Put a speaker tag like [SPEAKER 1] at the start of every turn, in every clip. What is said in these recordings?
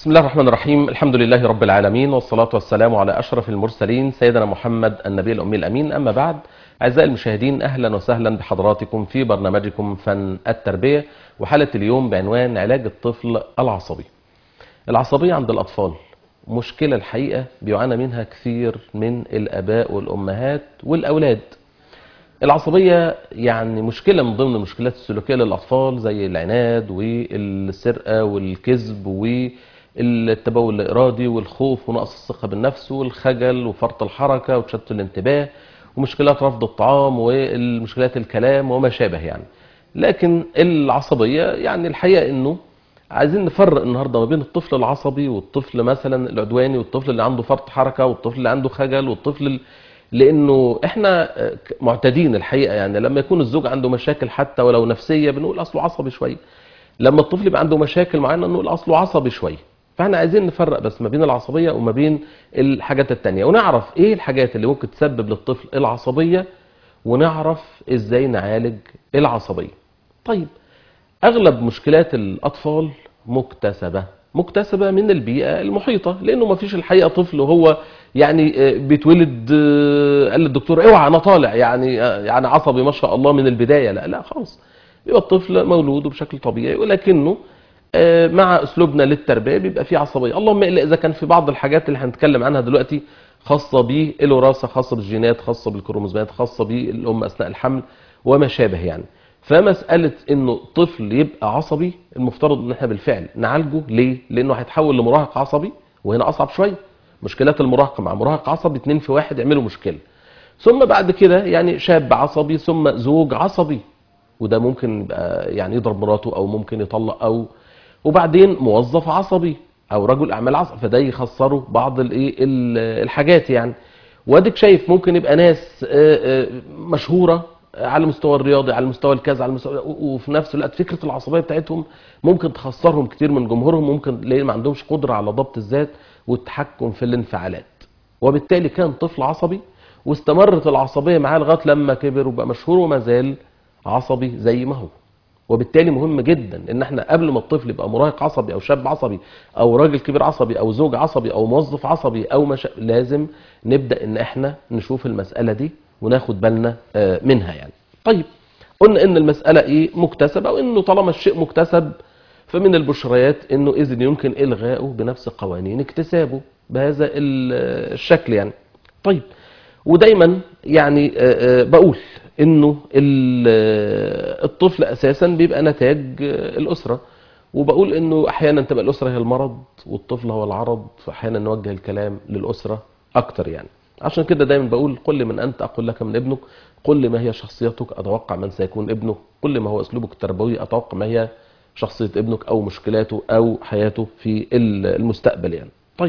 [SPEAKER 1] بسم الله الرحمن الرحيم الحمد لله رب العالمين والصلاة والسلام على أشرف المرسلين سيدنا محمد النبي الأمي الأمين أما بعد أعزائي المشاهدين أهلا وسهلا بحضراتكم في برنامجكم فن التربية وحالة اليوم بعنوان علاج الطفل العصبي العصبية عند الأطفال مشكلة الحقيقة بيعانى منها كثير من الآباء والأمهات والأولاد العصبية يعني مشكلة من ضمن المشكلات السلوكية للأطفال زي العناد والسرقة والكذب والتبول الإرادي والخوف ونقص الثقة بالنفس والخجل وفرط الحركة وتشتت الانتباه ومشكلات رفض الطعام والمشكلات الكلام وما شابه يعني لكن العصبية يعني الحقيقة انه عايزين نفرق النهارده ما بين الطفل العصبي والطفل مثلا العدواني والطفل اللي عنده فرط حركة والطفل اللي عنده خجل والطفل لانه احنا معتادين الحقيقه يعني لما يكون الزوج عنده مشاكل حتى ولو نفسيه بنقول اصله عصبي شويه لما الطفل يبقى عنده مشاكل معينه نقول اصله عصبي شويه فاحنا عايزين نفرق بس ما بين العصبيه وما بين الحاجات التانية ونعرف ايه الحاجات اللي ممكن تسبب للطفل العصبيه ونعرف ازاي نعالج العصبيه طيب اغلب مشكلات الاطفال مكتسبه مكتسبه من البيئه المحيطه لانه ما فيش الحقيقه طفل وهو يعني بيتولد قال للدكتور اوعى انا طالع يعني يعني عصبي ما شاء الله من البدايه لا لا خلاص بيبقى الطفل مولود بشكل طبيعي ولكنه مع اسلوبنا للتربيه بيبقى فيه عصبيه اللهم الا اذا كان في بعض الحاجات اللي هنتكلم عنها دلوقتي خاصه بالوراثه خاصه بالجينات خاصه بالكروموزومات خاصه بالام اثناء الحمل وما شابه يعني فمسألة انه طفل يبقى عصبي المفترض ان احنا بالفعل نعالجه ليه؟ لانه هيتحول لمراهق عصبي وهنا اصعب شوية مشكلات المراهقة مع مراهق عصبي اتنين في واحد يعملوا مشكلة ثم بعد كده يعني شاب عصبي ثم زوج عصبي وده ممكن يبقى يعني يضرب مراته او ممكن يطلق او وبعدين موظف عصبي او رجل اعمال عصبي فده يخسره بعض الايه الحاجات يعني واديك شايف ممكن يبقى ناس مشهوره على المستوى الرياضي على المستوى الكذا على المستوى وفي نفس الوقت فكره العصبيه بتاعتهم ممكن تخسرهم كتير من جمهورهم ممكن ليه ما عندهمش قدره على ضبط الذات والتحكم في الانفعالات وبالتالي كان طفل عصبي واستمرت العصبيه معاه لغايه لما كبر وبقى مشهور وما زال عصبي زي ما هو وبالتالي مهم جدا ان احنا قبل ما الطفل يبقى مراهق عصبي او شاب عصبي او راجل كبير عصبي او زوج عصبي او موظف عصبي او مش... لازم نبدا ان احنا نشوف المساله دي وناخد بالنا منها يعني طيب قلنا ان المسألة ايه مكتسبة وانه طالما الشيء مكتسب فمن البشريات انه اذن يمكن الغائه بنفس قوانين اكتسابه بهذا الشكل يعني طيب ودايما يعني بقول انه الطفل اساسا بيبقى نتاج الاسرة وبقول انه احيانا تبقى الاسرة هي المرض والطفل هو العرض فاحيانا نوجه الكلام للاسرة اكتر يعني عشان كده دايما بقول قل من أنت أقول لك من ابنك قل ما هي شخصيتك أتوقع من سيكون ابنك قل ما هو أسلوبك التربوي أتوقع ما هي شخصية ابنك أو مشكلاته أو حياته في المستقبل يعني طيب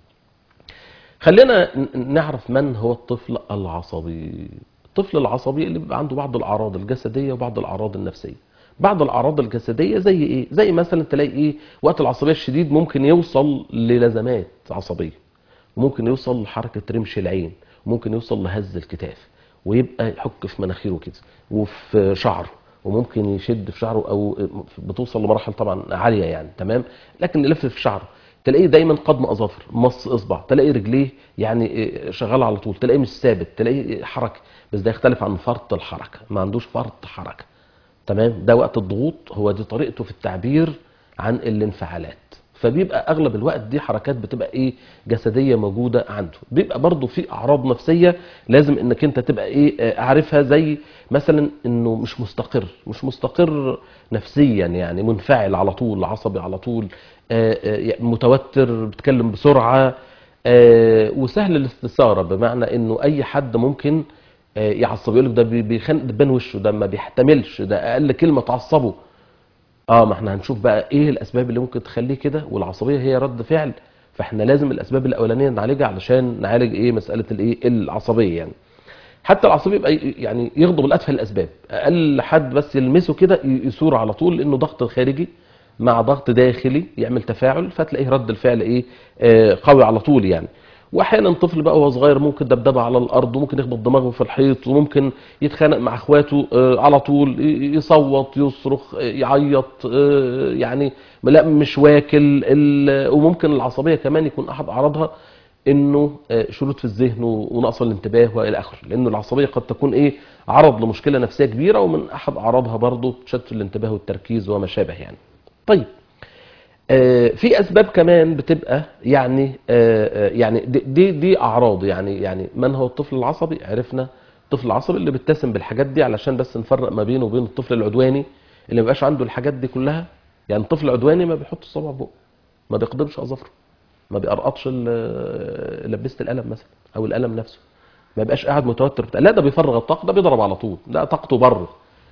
[SPEAKER 1] خلينا نعرف من هو الطفل العصبي الطفل العصبي اللي بيبقى عنده بعض الأعراض الجسدية وبعض الأعراض النفسية بعض الأعراض الجسدية زي إيه؟ زي مثلا تلاقي إيه وقت العصبية الشديد ممكن يوصل للزمات عصبية وممكن يوصل لحركة رمش العين وممكن يوصل لهز الكتاف ويبقى يحك في مناخيره كده وفي شعره وممكن يشد في شعره او بتوصل لمراحل طبعا عاليه يعني تمام لكن يلف في شعره تلاقيه دايما قضم اظافر مص اصبع تلاقي رجليه يعني شغاله على طول تلاقيه مش ثابت تلاقيه حركه بس ده يختلف عن فرط الحركه ما عندوش فرط حركه تمام ده وقت الضغوط هو دي طريقته في التعبير عن الانفعالات فبيبقى اغلب الوقت دي حركات بتبقى ايه جسديه موجوده عنده بيبقى برضه في اعراض نفسيه لازم انك انت تبقى ايه عارفها زي مثلا انه مش مستقر مش مستقر نفسيا يعني منفعل على طول عصبي على طول متوتر بيتكلم بسرعه وسهل الاستثاره بمعنى انه اي حد ممكن يعصب يقول لك ده بيخنق دبان وشه ده ما بيحتملش ده اقل كلمه تعصبه اه ما احنا هنشوف بقى ايه الاسباب اللي ممكن تخليه كده والعصبيه هي رد فعل فاحنا لازم الاسباب الاولانيه نعالجها علشان نعالج ايه مساله الايه العصبيه يعني حتى العصبيه يبقى يعني يغضب الاتفه الاسباب اقل حد بس يلمسه كده يثور على طول لانه ضغط خارجي مع ضغط داخلي يعمل تفاعل فتلاقيه رد الفعل ايه آه قوي على طول يعني واحيانا طفل بقى وهو صغير ممكن دبدبه على الارض وممكن يخبط دماغه في الحيط وممكن يتخانق مع اخواته آه، على طول ي- يصوت يصرخ آه، يعيط آه، يعني لا مش واكل ال- وممكن العصبيه كمان يكون احد اعراضها انه آه، شرود في الذهن و- ونقص الانتباه والى اخره لانه العصبيه قد تكون ايه عرض لمشكله نفسيه كبيره ومن احد اعراضها برضه تشتت الانتباه والتركيز وما شابه يعني طيب آه، في اسباب كمان بتبقى يعني آه، آه، يعني دي دي, دي اعراض يعني يعني من هو الطفل العصبي عرفنا الطفل العصبي اللي بيتسم بالحاجات دي علشان بس نفرق ما بينه وبين الطفل العدواني اللي ما بيبقاش عنده الحاجات دي كلها يعني الطفل العدواني ما بيحط الصبع في بقه ما بيقدمش اظافره ما بيقرقطش ال- لبسه القلم مثلا او القلم نفسه ما يبقاش قاعد متوتر بتاع لا ده بيفرغ الطاقه ده بيضرب على طول لا طاقته بره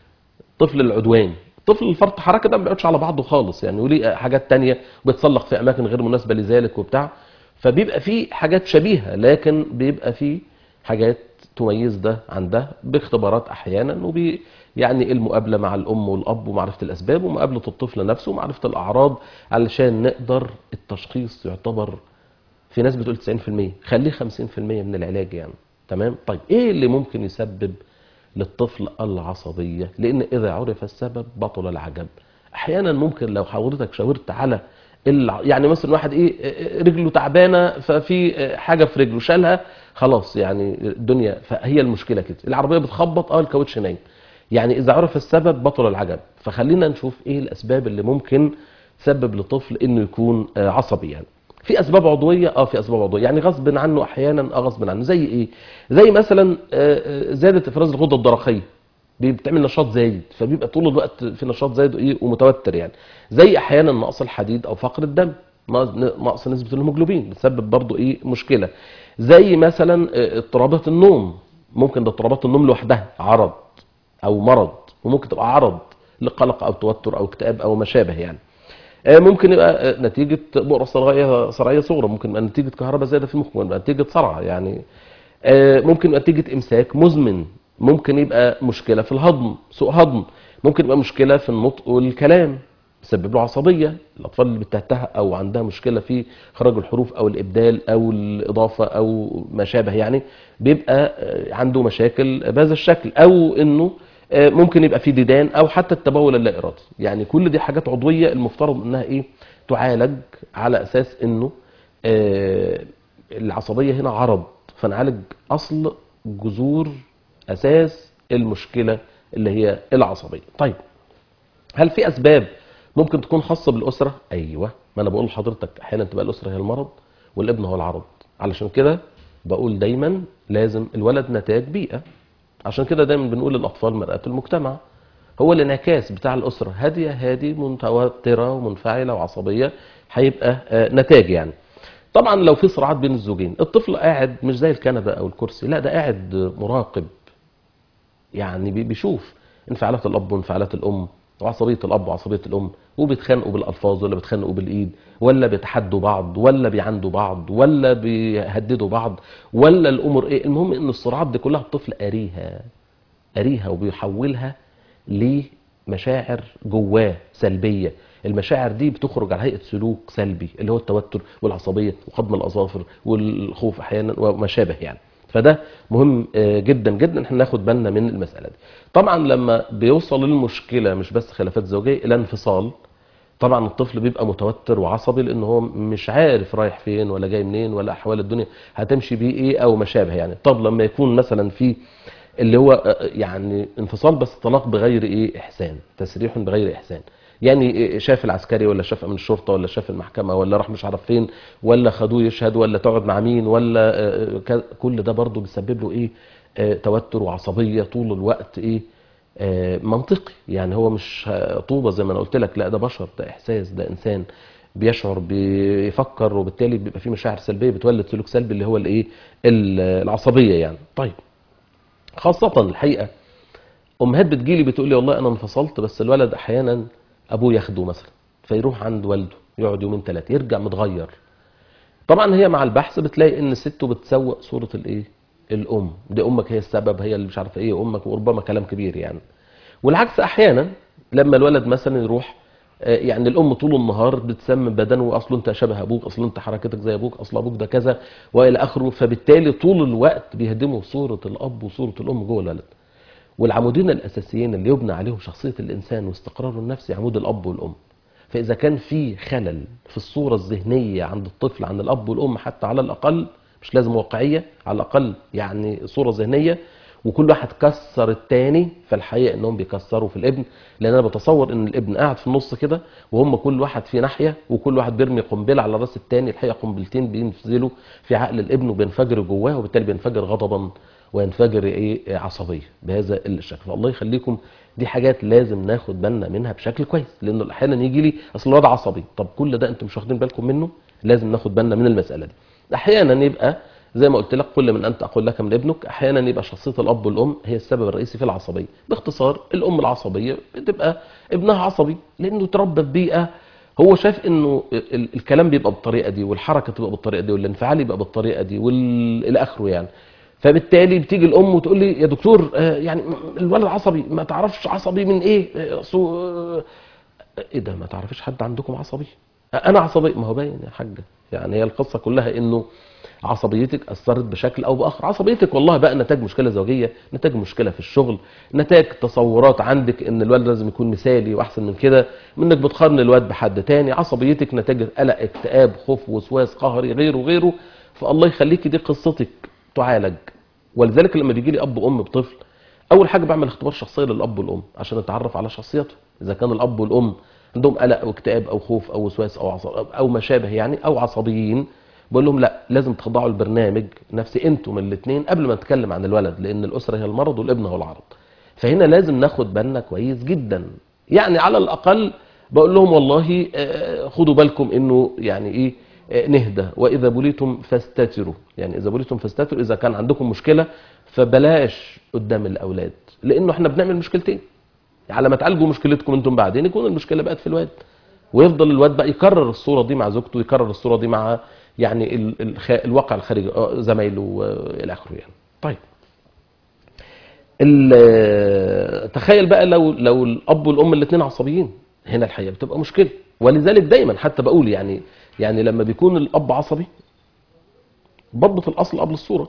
[SPEAKER 1] الطفل العدواني طفل الفرط حركه ده ما بيقعدش على بعضه خالص يعني وليه حاجات تانية بيتسلق في اماكن غير مناسبه لذلك وبتاع فبيبقى في حاجات شبيهه لكن بيبقى في حاجات تميز ده عن ده باختبارات احيانا وبي يعني المقابله مع الام والاب ومعرفه الاسباب ومقابله الطفل نفسه ومعرفه الاعراض علشان نقدر التشخيص يعتبر في ناس بتقول 90% خليه 50% من العلاج يعني تمام طيب ايه اللي ممكن يسبب للطفل العصبيه لان اذا عرف السبب بطل العجب احيانا ممكن لو حضرتك شاورت على الع... يعني مثلا واحد ايه إيه، رجله تعبانه ففي إيه، حاجه في رجله شالها خلاص يعني الدنيا فهي المشكله كده العربيه بتخبط اه الكاوتش نايم يعني اذا عرف السبب بطل العجب فخلينا نشوف ايه الاسباب اللي ممكن تسبب لطفل انه يكون آه، عصبي يعني في اسباب عضويه اه في اسباب عضويه يعني غصب عنه احيانا اه غصب عنه زي ايه زي مثلا آه، آه، زياده افراز الغده الدرقيه بي- بتعمل نشاط زايد فبيبقى طول الوقت في نشاط زايد وايه ومتوتر يعني زي احيانا نقص الحديد او فقر الدم نقص نقص نسبه الهيموجلوبين بتسبب برضو ايه مشكله زي مثلا آه، اضطرابات النوم ممكن ده اضطرابات النوم لوحدها عرض او مرض وممكن تبقى عرض لقلق او توتر او اكتئاب او ما شابه يعني آه، ممكن يبقى آه، نتيجة بؤرة صرعية صرعية صغرى ممكن يبقى نتيجة كهرباء زيادة في المخ ممكن يبقى نتيجة صرع يعني آه، ممكن يبقى نتيجة إمساك مزمن ممكن يبقى مشكلة في الهضم سوء هضم ممكن يبقى مشكلة في النطق والكلام يسبب له عصبية الأطفال اللي بتهتها أو عندها مشكلة في إخراج الحروف أو الإبدال أو الإضافة أو ما شابه يعني بيبقى آه، عنده مشاكل بهذا الشكل أو إنه آه، ممكن يبقى في ديدان او حتى التبول اللا ارادي يعني كل دي حاجات عضويه المفترض انها ايه تعالج على اساس انه آه، العصبيه هنا عرض فنعالج اصل جذور اساس المشكله اللي هي العصبيه طيب هل في اسباب ممكن تكون خاصه بالاسره ايوه ما انا بقول لحضرتك احيانا تبقى الاسره هي المرض والابن هو العرض علشان كده بقول دايما لازم الولد نتاج بيئه عشان كده دايما بنقول للاطفال مرآة المجتمع هو الانعكاس بتاع الاسره هاديه هادي متوتره ومنفعله وعصبيه هيبقى آه، نتاج يعني طبعا لو في صراعات بين الزوجين الطفل قاعد مش زي الكنبه او الكرسي لا ده قاعد مراقب يعني بي- بيشوف انفعالات الاب وانفعالات الام وعصبيه الاب وعصبيه الام وبيتخانقوا بالالفاظ ولا بيتخانقوا بالايد ولا بيتحدوا بعض ولا بيعندوا بعض ولا بيهددوا بعض ولا الامور ايه المهم ان الصراعات دي كلها الطفل قاريها قاريها وبيحولها لمشاعر جواه سلبيه المشاعر دي بتخرج على هيئه سلوك سلبي اللي هو التوتر والعصبيه وخضم الاظافر والخوف احيانا وما شابه يعني فده مهم آه، جدا جدا احنا ناخد بالنا من المساله دي طبعا لما بيوصل المشكله مش بس خلافات زوجيه الى انفصال طبعا الطفل بيبقى متوتر وعصبي لان هو مش عارف رايح فين ولا جاي منين ولا احوال الدنيا هتمشي بيه ايه او ما شابه يعني طب لما يكون مثلا في اللي هو آه، يعني انفصال بس طلاق بغير ايه احسان تسريح بغير احسان يعني إيه شاف العسكري ولا شاف من الشرطه ولا شاف المحكمه ولا راح مش عارف فين ولا خدوه يشهد ولا تقعد مع مين ولا آه، ك- كل ده برضه بيسبب له ايه آه، توتر وعصبيه طول الوقت ايه آه، منطقي يعني هو مش آه، طوبه زي ما انا قلت لك لا ده بشر ده احساس ده انسان بيشعر بيفكر وبالتالي بيبقى فيه مشاعر سلبيه بتولد سلوك سلبي اللي هو الايه ال- العصبيه يعني طيب خاصه الحقيقه امهات بتجيلي بتقول لي والله انا انفصلت بس الولد احيانا ابوه ياخده مثلا فيروح عند والده يقعد يومين ثلاثه يرجع متغير طبعا هي مع البحث بتلاقي ان الست بتسوق صوره الايه الام دي امك هي السبب هي اللي مش عارفه ايه امك وربما كلام كبير يعني والعكس احيانا لما الولد مثلا يروح آه، يعني الام طول النهار بتسمم بدنه واصله انت شبه ابوك اصل انت حركتك زي ابوك اصل ابوك ده كذا والى اخره فبالتالي طول الوقت بيهدموا صوره الاب وصوره الام جوه الولد والعمودين الاساسيين اللي يبنى عليهم شخصيه الانسان واستقراره النفسي عمود الاب والام فاذا كان في خلل في الصوره الذهنيه عند الطفل عن الاب والام حتى على الاقل مش لازم واقعيه على الاقل يعني صوره ذهنيه وكل واحد كسر التاني فالحقيقه انهم بيكسروا في الابن لان انا بتصور ان الابن قاعد في النص كده وهم كل واحد في ناحيه وكل واحد بيرمي قنبله على راس التاني الحقيقه قنبلتين بينزلوا في عقل الابن وبينفجروا جواه وبالتالي بينفجر غضبا وينفجر ايه عصبيه بهذا الشكل فالله يخليكم دي حاجات لازم ناخد بالنا منها بشكل كويس لانه احيانا يجي لي اصل الواد عصبي طب كل ده انتم مش واخدين بالكم منه لازم ناخد بالنا من المساله دي احيانا يبقى زي ما قلت لك كل من انت اقول لك من ابنك احيانا يبقى شخصيه الاب والام هي السبب الرئيسي في العصبيه باختصار الام العصبيه بتبقى ابنها عصبي لانه اتربى في بيئه هو شايف انه ال- ال- الكلام بيبقى بالطريقه دي والحركه تبقى بالطريقه دي والانفعال يبقى بالطريقه دي والى اخره يعني فبالتالي بتيجي الام وتقول لي يا دكتور آه، يعني الولد عصبي ما تعرفش عصبي من ايه آه، صو- آه، ايه ده ما تعرفيش حد عندكم عصبي انا عصبي ما هو باين يا حاجه يعني هي القصه كلها انه عصبيتك اثرت بشكل او باخر عصبيتك والله بقى نتاج مشكله زوجيه نتاج مشكله في الشغل نتاج تصورات عندك ان الولد لازم يكون مثالي واحسن من كده منك بتقارن الواد بحد تاني عصبيتك نتاج قلق اكتئاب خوف وسواس قهري غيره غيره فالله يخليكي دي قصتك تعالج ولذلك لما بيجي لي اب وام بطفل اول حاجه بعمل اختبار شخصيه للاب والام عشان اتعرف على شخصيته اذا كان الاب والام عندهم قلق او اكتئاب او خوف او وسواس او عصب او ما شابه يعني او عصبيين بقول لهم لا لازم تخضعوا البرنامج نفسي انتم الاثنين قبل ما نتكلم عن الولد لان الاسره هي المرض والابن هو العرض فهنا لازم ناخد بالنا كويس جدا يعني على الاقل بقول لهم والله آه، خدوا بالكم انه يعني ايه آه، نهدى واذا بليتم فاستتروا يعني اذا بليتم فاستتروا اذا كان عندكم مشكله فبلاش قدام الاولاد لانه احنا بنعمل مشكلتين على ما تعالجوا مشكلتكم انتم بعدين يكون المشكله بقت في الواد ويفضل الواد بقى يكرر الصوره دي مع زوجته يكرر الصوره دي مع يعني ال- الخ... الواقع الخارجي آه، زمايله والى اخره يعني طيب ال- تخيل بقى لو لو الاب والام الاثنين عصبيين هنا الحقيقه بتبقى مشكله ولذلك دايما حتى بقول يعني يعني لما بيكون الاب عصبي برضه في الاصل قبل الصوره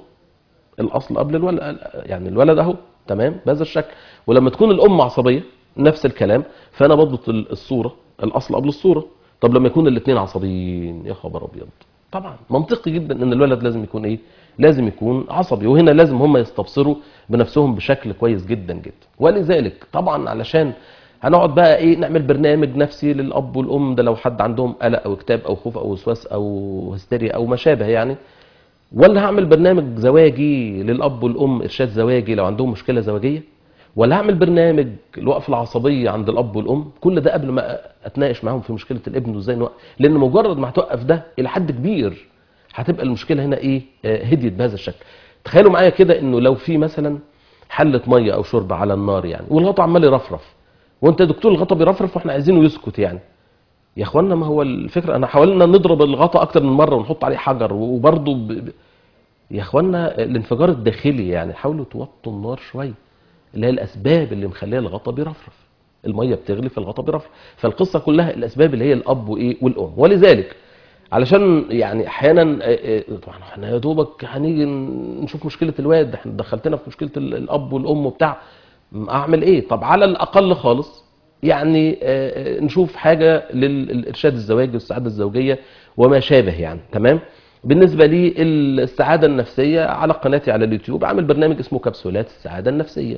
[SPEAKER 1] الاصل قبل الولد يعني الولد اهو تمام بهذا الشكل ولما تكون الام عصبيه نفس الكلام فانا بضبط ال- الصوره الاصل قبل الصوره طب لما يكون الاثنين عصبيين يا خبر ابيض طبعا منطقي جدا ان الولد لازم يكون ايه لازم يكون عصبي وهنا لازم هم يستبصروا بنفسهم بشكل كويس جدا جدا ولذلك طبعا علشان هنقعد بقى ايه نعمل برنامج نفسي للاب والام ده لو حد عندهم قلق او اكتئاب او خوف او وسواس او هستيريا او ما شابه يعني ولا هعمل برنامج زواجي للاب والام ارشاد زواجي لو عندهم مشكله زواجيه ولا هعمل برنامج الوقف العصبيه عند الاب والام كل ده قبل ما اتناقش معاهم في مشكله الابن وازاي نوقف لان مجرد ما هتوقف ده الى حد كبير هتبقى المشكله هنا ايه آه، هديت بهذا الشكل تخيلوا معايا كده انه لو في مثلا حله ميه او شرب على النار يعني والغطا عمال يرفرف وانت يا دكتور الغطا بيرفرف واحنا عايزينه يسكت يعني يا اخوانا ما هو الفكره انا حاولنا نضرب الغطا اكتر من مره ونحط عليه حجر وبرضه ب... ب... يا اخوانا الانفجار الداخلي يعني حاولوا توطوا النار شويه اللي هي الاسباب اللي مخليه الغطا بيرفرف الميه بتغلي فالغطا بيرفرف فالقصه كلها الاسباب اللي هي الاب وايه والام ولذلك علشان يعني احيانا آه، آه، طبعا احنا يا دوبك هنيجي نشوف مشكله الواد احنا دخلتنا في مشكله ال- الاب والام وبتاع م- اعمل ايه طب على الاقل خالص يعني آه، آه، نشوف حاجه للارشاد الزواجي والسعاده الزوجيه وما شابه يعني تمام بالنسبه لي السعاده النفسيه على قناتي على اليوتيوب عامل برنامج اسمه كبسولات السعاده النفسيه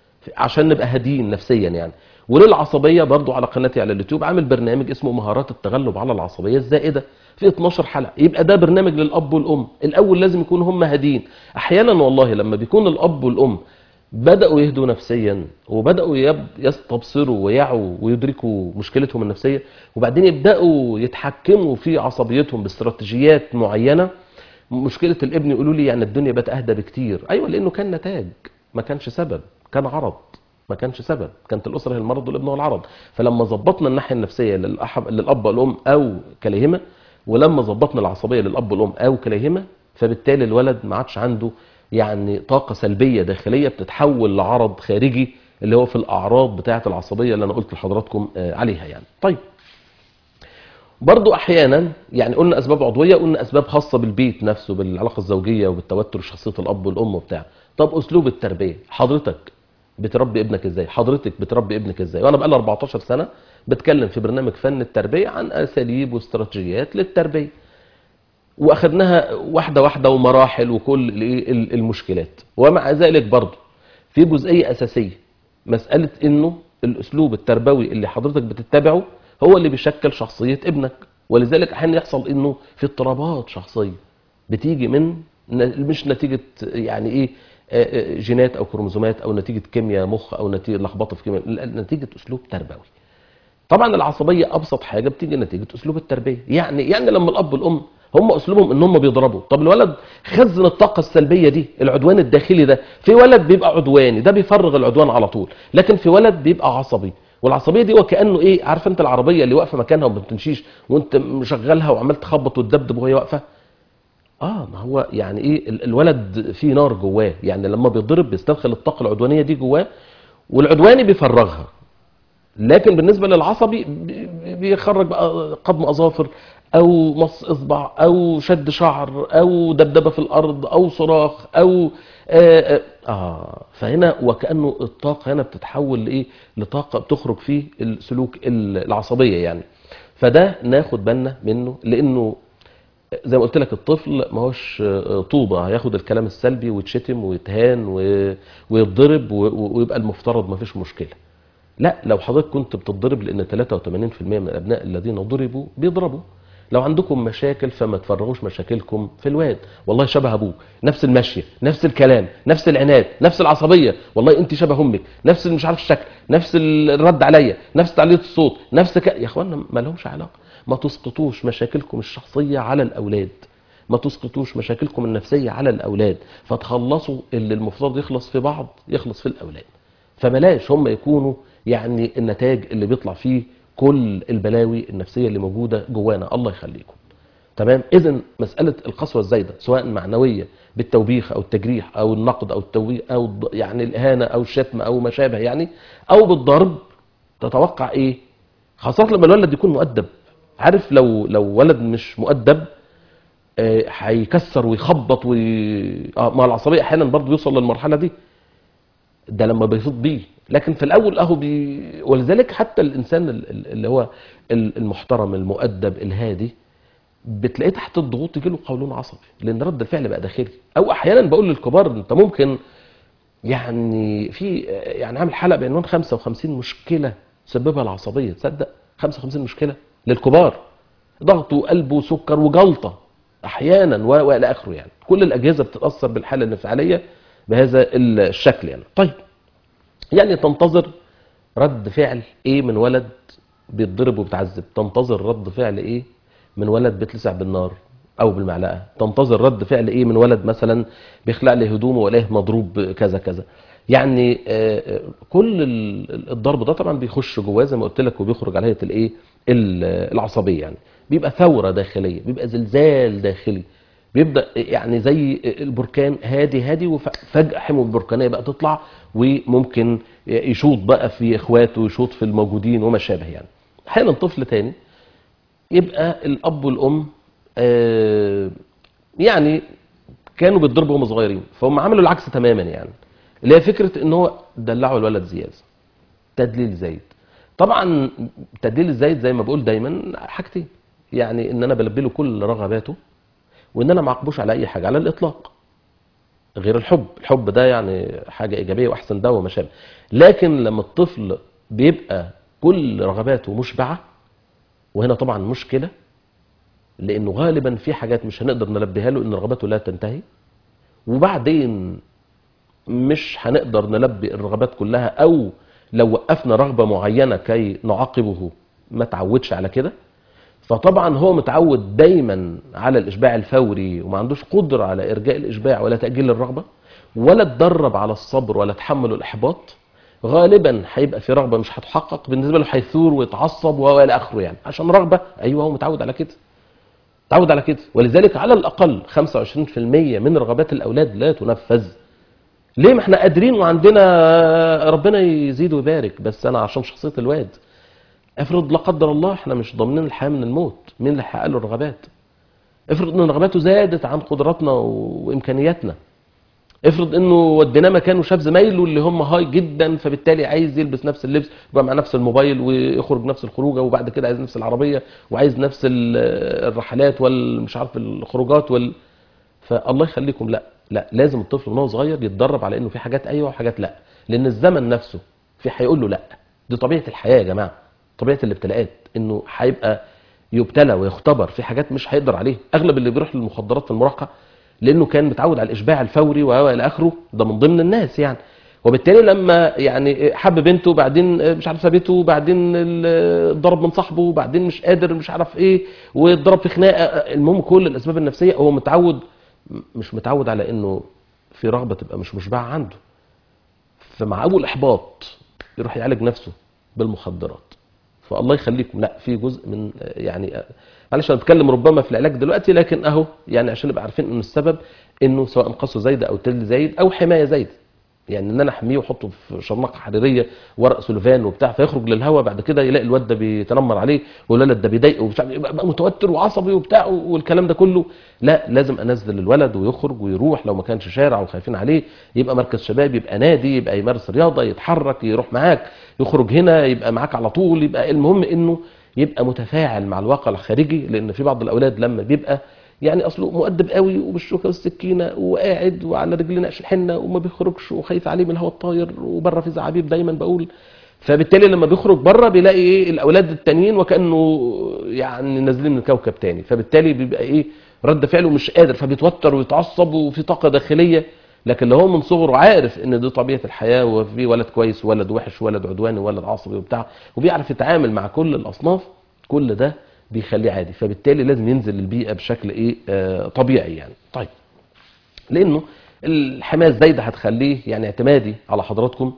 [SPEAKER 1] عشان نبقى هاديين نفسيا يعني وللعصبيه برضو على قناتي على اليوتيوب عامل برنامج اسمه مهارات التغلب على العصبيه الزائده في 12 حلقه يبقى ده برنامج للاب والام الاول لازم يكونوا هم هادين احيانا والله لما بيكون الاب والام بداوا يهدوا نفسيا وبداوا يب- يستبصروا ويعوا ويدركوا مشكلتهم النفسيه وبعدين يبداوا يتحكموا في عصبيتهم باستراتيجيات معينه مشكله الابن يقولوا لي يعني الدنيا بقت اهدى بكتير ايوه لانه كان نتاج ما كانش سبب كان عرض ما كانش سبب كانت الاسره هي المرض والابن هو العرض فلما ظبطنا الناحيه النفسيه للأحب... للاب والام او كليهما ولما ظبطنا العصبيه للاب والام او كليهما فبالتالي الولد ما عادش عنده يعني طاقه سلبيه داخليه بتتحول لعرض خارجي اللي هو في الاعراض بتاعه العصبيه اللي انا قلت لحضراتكم آه، عليها يعني طيب برضو احيانا يعني قلنا اسباب عضويه قلنا اسباب خاصه بالبيت نفسه بالعلاقه الزوجيه وبالتوتر شخصيه الاب والام وبتاع طب اسلوب التربيه حضرتك بتربي ابنك ازاي حضرتك بتربي ابنك ازاي وانا بقالي 14 سنه بتكلم في برنامج فن التربيه عن اساليب واستراتيجيات للتربيه واخدناها واحده واحده ومراحل وكل الإيه ال- المشكلات ومع ذلك برضه في جزئيه اساسيه مساله انه الاسلوب التربوي اللي حضرتك بتتبعه هو اللي بيشكل شخصيه ابنك ولذلك احيانا يحصل انه في اضطرابات شخصيه بتيجي من ن- مش نتيجه يعني ايه آه، آه، جينات او كروموزومات او نتيجه كيمياء مخ او نتيجه لخبطه في كيمياء لا، نتيجه اسلوب تربوي طبعا العصبيه ابسط حاجه بتيجي نتيجه اسلوب التربيه يعني يعني لما الاب والام هم اسلوبهم ان هم بيضربوا طب الولد خزن الطاقه السلبيه دي العدوان الداخلي ده في ولد بيبقى عدواني ده بيفرغ العدوان على طول لكن في ولد بيبقى عصبي والعصبيه دي وكانه ايه عارف انت العربيه اللي واقفه مكانها وما بتمشيش وانت مشغلها وعمال تخبط وتدبدب وهي واقفه اه ما هو يعني ايه ال- الولد فيه نار جواه يعني لما بيتضرب بيستدخل الطاقه العدوانيه دي جواه والعدواني بيفرغها لكن بالنسبه للعصبي بي- بي- بيخرج بقى قضم اظافر او مص اصبع او شد شعر او دبدبه في الارض او صراخ او آه, آه, اه فهنا وكانه الطاقه هنا بتتحول لايه لطاقه بتخرج في السلوك ال- العصبيه يعني فده ناخد بالنا منه لانه زي ما قلت لك الطفل ما هوش آه، طوبه هياخد الكلام السلبي ويتشتم ويتهان و- ويتضرب و- و- ويبقى المفترض ما فيش مشكله لا لو حضرتك كنت بتضرب لان 83% من الابناء الذين ضربوا بيضربوا لو عندكم مشاكل فما تفرغوش مشاكلكم في الواد والله شبه ابوه نفس المشيه نفس الكلام نفس العناد نفس العصبيه والله انت شبه امك نفس مش عارف الشكل نفس الرد عليا نفس تعليق الصوت نفس ك... يا اخوانا ما لهمش علاقه ما تسقطوش مشاكلكم الشخصيه على الاولاد ما تسقطوش مشاكلكم النفسيه على الاولاد فتخلصوا اللي المفترض يخلص في بعض يخلص في الاولاد فبلاش هم يكونوا يعني النتاج اللي بيطلع فيه كل البلاوي النفسيه اللي موجوده جوانا الله يخليكم تمام اذا مساله القسوه الزايده سواء معنويه بالتوبيخ او التجريح او النقد او التوبيخ او الض- يعني الاهانه او الشتم او ما شابه يعني او بالضرب تتوقع ايه خاصه لما الولد يكون مؤدب عارف لو لو ولد مش مؤدب آه، هيكسر ويخبط وي... اه ما العصبيه احيانا برضه يوصل للمرحله دي ده لما بيفيض بيه لكن في الاول اهو بي... ولذلك حتى الانسان ال- ال- اللي هو ال- المحترم المؤدب الهادي بتلاقيه تحت الضغوط يجيله قولون عصبي لان رد الفعل بقى داخلي او احيانا بقول للكبار انت ممكن يعني في يعني عامل حلقه بعنوان 55 مشكله تسببها العصبيه تصدق 55 مشكله للكبار ضغط وقلب وسكر وجلطه احيانا و- والى اخره يعني كل الاجهزه بتتاثر بالحاله الانفعاليه بهذا الشكل يعني طيب يعني تنتظر رد فعل ايه من ولد بيتضرب وبيتعذب تنتظر رد فعل ايه من ولد بيتلسع بالنار او بالمعلقه تنتظر رد فعل ايه من ولد مثلا بيخلع لي هدومه والاقيه مضروب كذا كذا يعني آه، آه، كل ال- الضرب ده طبعا بيخش جواه زي ما قلت لك وبيخرج على هيئه الايه ال- العصبيه يعني بيبقى ثوره داخليه بيبقى زلزال داخلي بيبدا يعني زي البركان هادي هادي وفجاه حمم البركانيه بقى تطلع وممكن يشوط بقى في اخواته ويشوط في الموجودين وما شابه يعني احيانا طفل تاني يبقى الاب والام آه، يعني كانوا بيتضربوا وهم صغيرين فهم عملوا العكس تماما يعني اللي هي فكره ان هو دلعوا الولد زياده تدليل زايد طبعا التدليل الزايد زي ما بقول دايما حاجتين يعني ان انا بلبي له كل رغباته وان انا ما اعاقبوش على اي حاجه على الاطلاق غير الحب الحب ده يعني حاجه ايجابيه واحسن دواء وما شابه لكن لما الطفل بيبقى كل رغباته مشبعه وهنا طبعا مشكله لانه غالبا في حاجات مش هنقدر نلبيها له ان رغباته لا تنتهي وبعدين مش هنقدر نلبي الرغبات كلها او لو وقفنا رغبه معينه كي نعاقبه ما تعودش على كده فطبعا هو متعود دايما على الاشباع الفوري وما عندوش قدره على ارجاء الاشباع ولا تاجيل الرغبه ولا اتدرب على الصبر ولا تحمل الاحباط غالبا هيبقى في رغبه مش هتحقق بالنسبه له هيثور ويتعصب والى اخره يعني عشان رغبه ايوه هو متعود على كده تعود على كده ولذلك على الاقل 25% من رغبات الاولاد لا تنفذ ليه ما احنا قادرين وعندنا ربنا يزيد ويبارك بس انا عشان شخصيه الواد افرض لا قدر الله احنا مش ضامنين الحياه من الموت مين اللي هيحقق له الرغبات افرض ان رغباته زادت عن قدراتنا وامكانياتنا افرض انه وديناه مكان وشاف زمايله اللي هم هاي جدا فبالتالي عايز يلبس نفس اللبس ويبقى مع نفس الموبايل ويخرج نفس الخروجه وبعد كده عايز نفس العربيه وعايز نفس ال- الرحلات والمش عارف الخروجات وال فالله يخليكم لا لا لازم الطفل وهو صغير يتدرب على انه في حاجات ايوه وحاجات لا لان الزمن نفسه في هيقول له لا دي طبيعه الحياه يا جماعه طبيعه الابتلاءات انه هيبقى يبتلى ويختبر في حاجات مش هيقدر عليها اغلب اللي بيروح للمخدرات في المراهقه لانه كان متعود على الاشباع الفوري والى اخره ده من ضمن الناس يعني وبالتالي لما يعني حب بنته وبعدين مش عارف سابته وبعدين ال- اتضرب من صاحبه وبعدين مش قادر مش عارف ايه واتضرب في خناقه المهم كل الاسباب النفسيه هو متعود مش متعود على انه في رغبه تبقى مش مشبعه عنده فمع اول احباط يروح يعالج نفسه بالمخدرات فالله يخليكم لا في جزء من يعني معلش انا بتكلم ربما في العلاج دلوقتي لكن اهو يعني عشان نبقى عارفين ان السبب انه سواء قسوه زايده او تل زايد او حمايه زايده يعني ان انا احميه واحطه في شرنقه حريريه ورق سلوفان وبتاع فيخرج للهواء بعد كده يلاقي الواد ده بيتنمر عليه والولد ده بيضايقه ومش عارف يبقى بقى متوتر وعصبي وبتاع والكلام ده كله لا لازم انزل الولد ويخرج ويروح لو ما كانش شارع وخايفين عليه يبقى مركز شباب يبقى نادي يبقى يمارس رياضه يتحرك يروح معاك يخرج هنا يبقى معاك على طول يبقى المهم انه يبقى متفاعل مع الواقع الخارجي لان في بعض الاولاد لما بيبقى يعني اصله مؤدب قوي وبالشوكه والسكينه وقاعد وعلى رجل نقش الحنه وما بيخرجش وخايف عليه من الهواء الطاير وبره في زعابيب دايما بقول فبالتالي لما بيخرج بره بيلاقي ايه الاولاد التانيين وكانه يعني نازلين من كوكب تاني فبالتالي بيبقى ايه رد فعله مش قادر فبيتوتر ويتعصب وفي طاقه داخليه لكن لو هو من صغره عارف ان دي طبيعه الحياه وفي ولد كويس وولد وحش وولد عدواني وولد عصبي وبتاع وبيعرف يتعامل مع كل الاصناف كل ده بيخليه عادي فبالتالي لازم ينزل البيئه بشكل ايه آه طبيعي يعني طيب لانه الحمايه الزايده هتخليه يعني اعتمادي على حضراتكم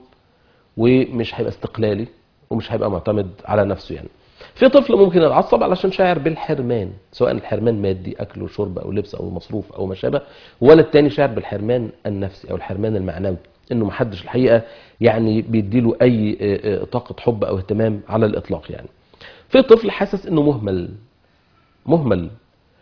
[SPEAKER 1] ومش هيبقى استقلالي ومش هيبقى معتمد على نفسه يعني في طفل ممكن يتعصب علشان شاعر بالحرمان سواء الحرمان مادي اكل وشرب او لبس او مصروف او ما شابه ولا التاني شاعر بالحرمان النفسي او الحرمان المعنوي انه محدش الحقيقه يعني بيديله اي آه، آه، طاقه حب او اهتمام على الاطلاق يعني في طفل حاسس انه مهمل مهمل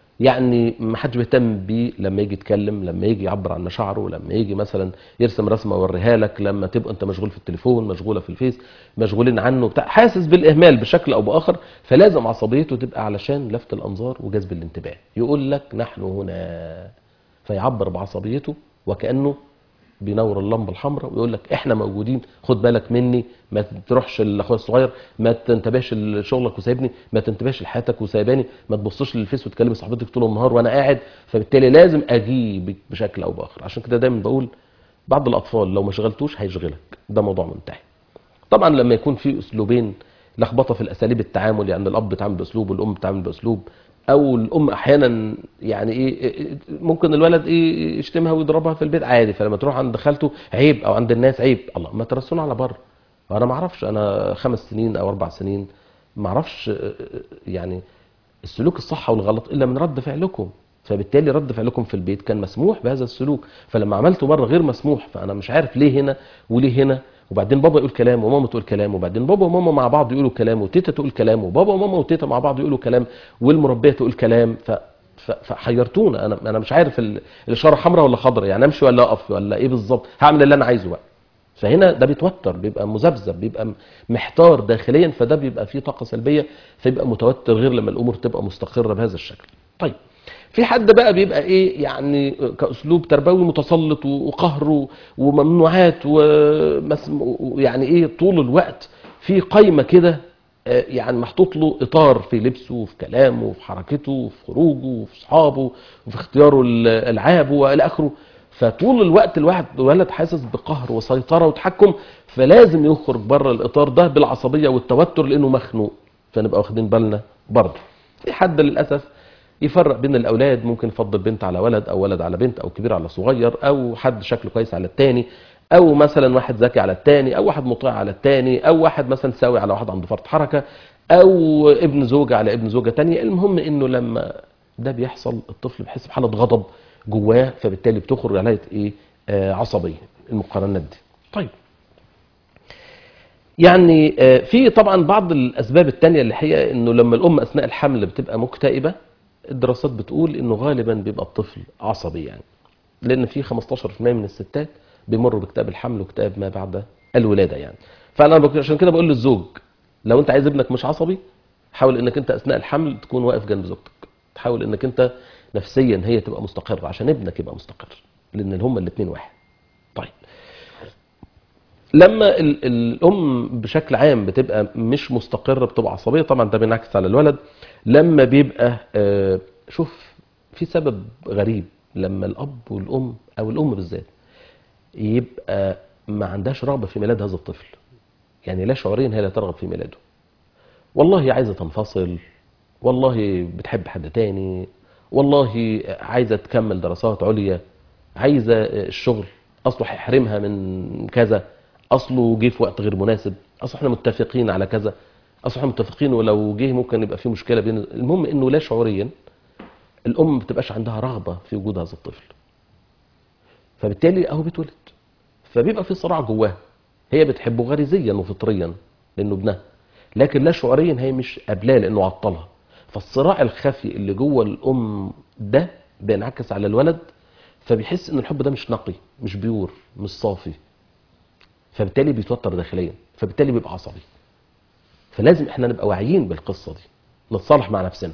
[SPEAKER 1] يعني ما حدش بيهتم بيه لما يجي يتكلم لما يجي يعبر عن مشاعره لما يجي مثلا يرسم رسمه اوريها لك لما تبقى انت مشغول في التليفون مشغوله في الفيس مشغولين عنه بتاع حاسس بالاهمال بشكل او باخر فلازم عصبيته تبقى علشان لفت الانظار وجذب الانتباه يقول لك نحن هنا فيعبر بعصبيته وكانه بينور اللمبه الحمراء ويقول لك احنا موجودين خد بالك مني ما تروحش لاخويا الصغير ما تنتبهش لشغلك وسايبني ما تنتبهش لحياتك وسايباني ما تبصش للفيس وتكلم صاحبتك طول النهار وانا قاعد فبالتالي لازم اجيبك بشكل او باخر عشان كده دايما بقول بعض الاطفال لو ما شغلتوش هيشغلك ده موضوع منتهي طبعا لما يكون في اسلوبين لخبطه في الاساليب التعامل يعني الاب بيتعامل باسلوب والام بتتعامل باسلوب او الام احيانا يعني ايه ممكن الولد ايه يشتمها ويضربها في البيت عادي فلما تروح عند خالته عيب او عند الناس عيب الله ما ترسلوا على بره انا ما اعرفش انا خمس سنين او اربع سنين ما اعرفش يعني السلوك الصح والغلط الا من رد فعلكم فبالتالي رد فعلكم في البيت كان مسموح بهذا السلوك فلما عملته بره غير مسموح فانا مش عارف ليه هنا وليه هنا وبعدين بابا يقول كلام وماما تقول كلام وبعدين بابا وماما مع بعض يقولوا كلام وتيتا تقول كلام وبابا وماما وتيتا مع بعض يقولوا كلام والمربيه تقول كلام ف ف- فحيرتونا انا انا مش عارف ال- الاشاره حمراء ولا خضراء يعني امشي ولا اقف ولا ايه بالظبط هعمل اللي انا عايزه بقى فهنا ده بيتوتر بيبقى مذبذب بيبقى م- محتار داخليا فده بيبقى فيه طاقه سلبيه فيبقى متوتر غير لما الامور تبقى مستقره بهذا الشكل طيب في حد بقى بيبقى ايه يعني كاسلوب تربوي متسلط وقهر و- وممنوعات ومسم ويعني ايه طول الوقت في قايمه كده آه، يعني محطوط له اطار في لبسه وفي كلامه وفي حركته وفي خروجه وفي اصحابه وفي اختياره الالعاب والى اخره فطول الوقت الواحد الولد حاسس بقهر وسيطره وتحكم فلازم يخرج بره الاطار ده بالعصبيه والتوتر لانه مخنوق فنبقى واخدين بالنا برضه في حد للاسف يفرق بين الاولاد ممكن يفضل بنت على ولد او ولد على بنت او كبير على صغير او حد شكله كويس على التاني او مثلا واحد ذكي على التاني او واحد مطيع على التاني او واحد مثلا ساوي على واحد عنده فرط حركه او ابن زوجه على ابن زوجه تانية المهم انه لما ده بيحصل الطفل بيحس بحاله غضب جواه فبالتالي بتخرج عليه ايه آه عصبيه المقارنات دي طيب يعني آه، في طبعا بعض الاسباب التانية اللي هي انه لما الام اثناء الحمل بتبقى مكتئبه الدراسات بتقول انه غالبا بيبقى الطفل عصبي يعني لان في 15% من الستات بيمروا باكتئاب الحمل واكتئاب ما بعد الولاده يعني فانا بك- عشان كده بقول للزوج لو انت عايز ابنك مش عصبي حاول انك انت اثناء الحمل تكون واقف جنب زوجتك تحاول انك انت نفسيا هي تبقى مستقره عشان ابنك يبقى مستقر لان هما الاثنين واحد طيب لما ال- الام بشكل عام بتبقى مش مستقره بتبقى عصبيه طبعا ده بينعكس على الولد لما بيبقى آه، شوف في سبب غريب لما الاب والام او الام بالذات يبقى ما عندهاش رغبه في ميلاد هذا الطفل يعني لا شعوريا هي لا ترغب في ميلاده والله عايزه تنفصل والله بتحب حد تاني والله عايزه تكمل دراسات عليا عايزه الشغل اصله هيحرمها من كذا اصله جه في وقت غير مناسب اصل احنا متفقين على كذا اصل احنا متفقين ولو جه ممكن يبقى في مشكله بين المهم انه لا شعوريا الام ما بتبقاش عندها رغبه في وجود هذا الطفل فبالتالي اهو بيتولد فبيبقى في صراع جواها هي بتحبه غريزيا وفطريا لانه ابنها لكن لا شعوريا هي مش قابلاه لانه عطلها فالصراع الخفي اللي جوه الام ده بينعكس على الولد فبيحس ان الحب ده مش نقي مش بيور مش صافي فبالتالي بيتوتر داخليا فبالتالي بيبقى عصبي فلازم احنا نبقى واعيين بالقصه دي نتصالح مع نفسنا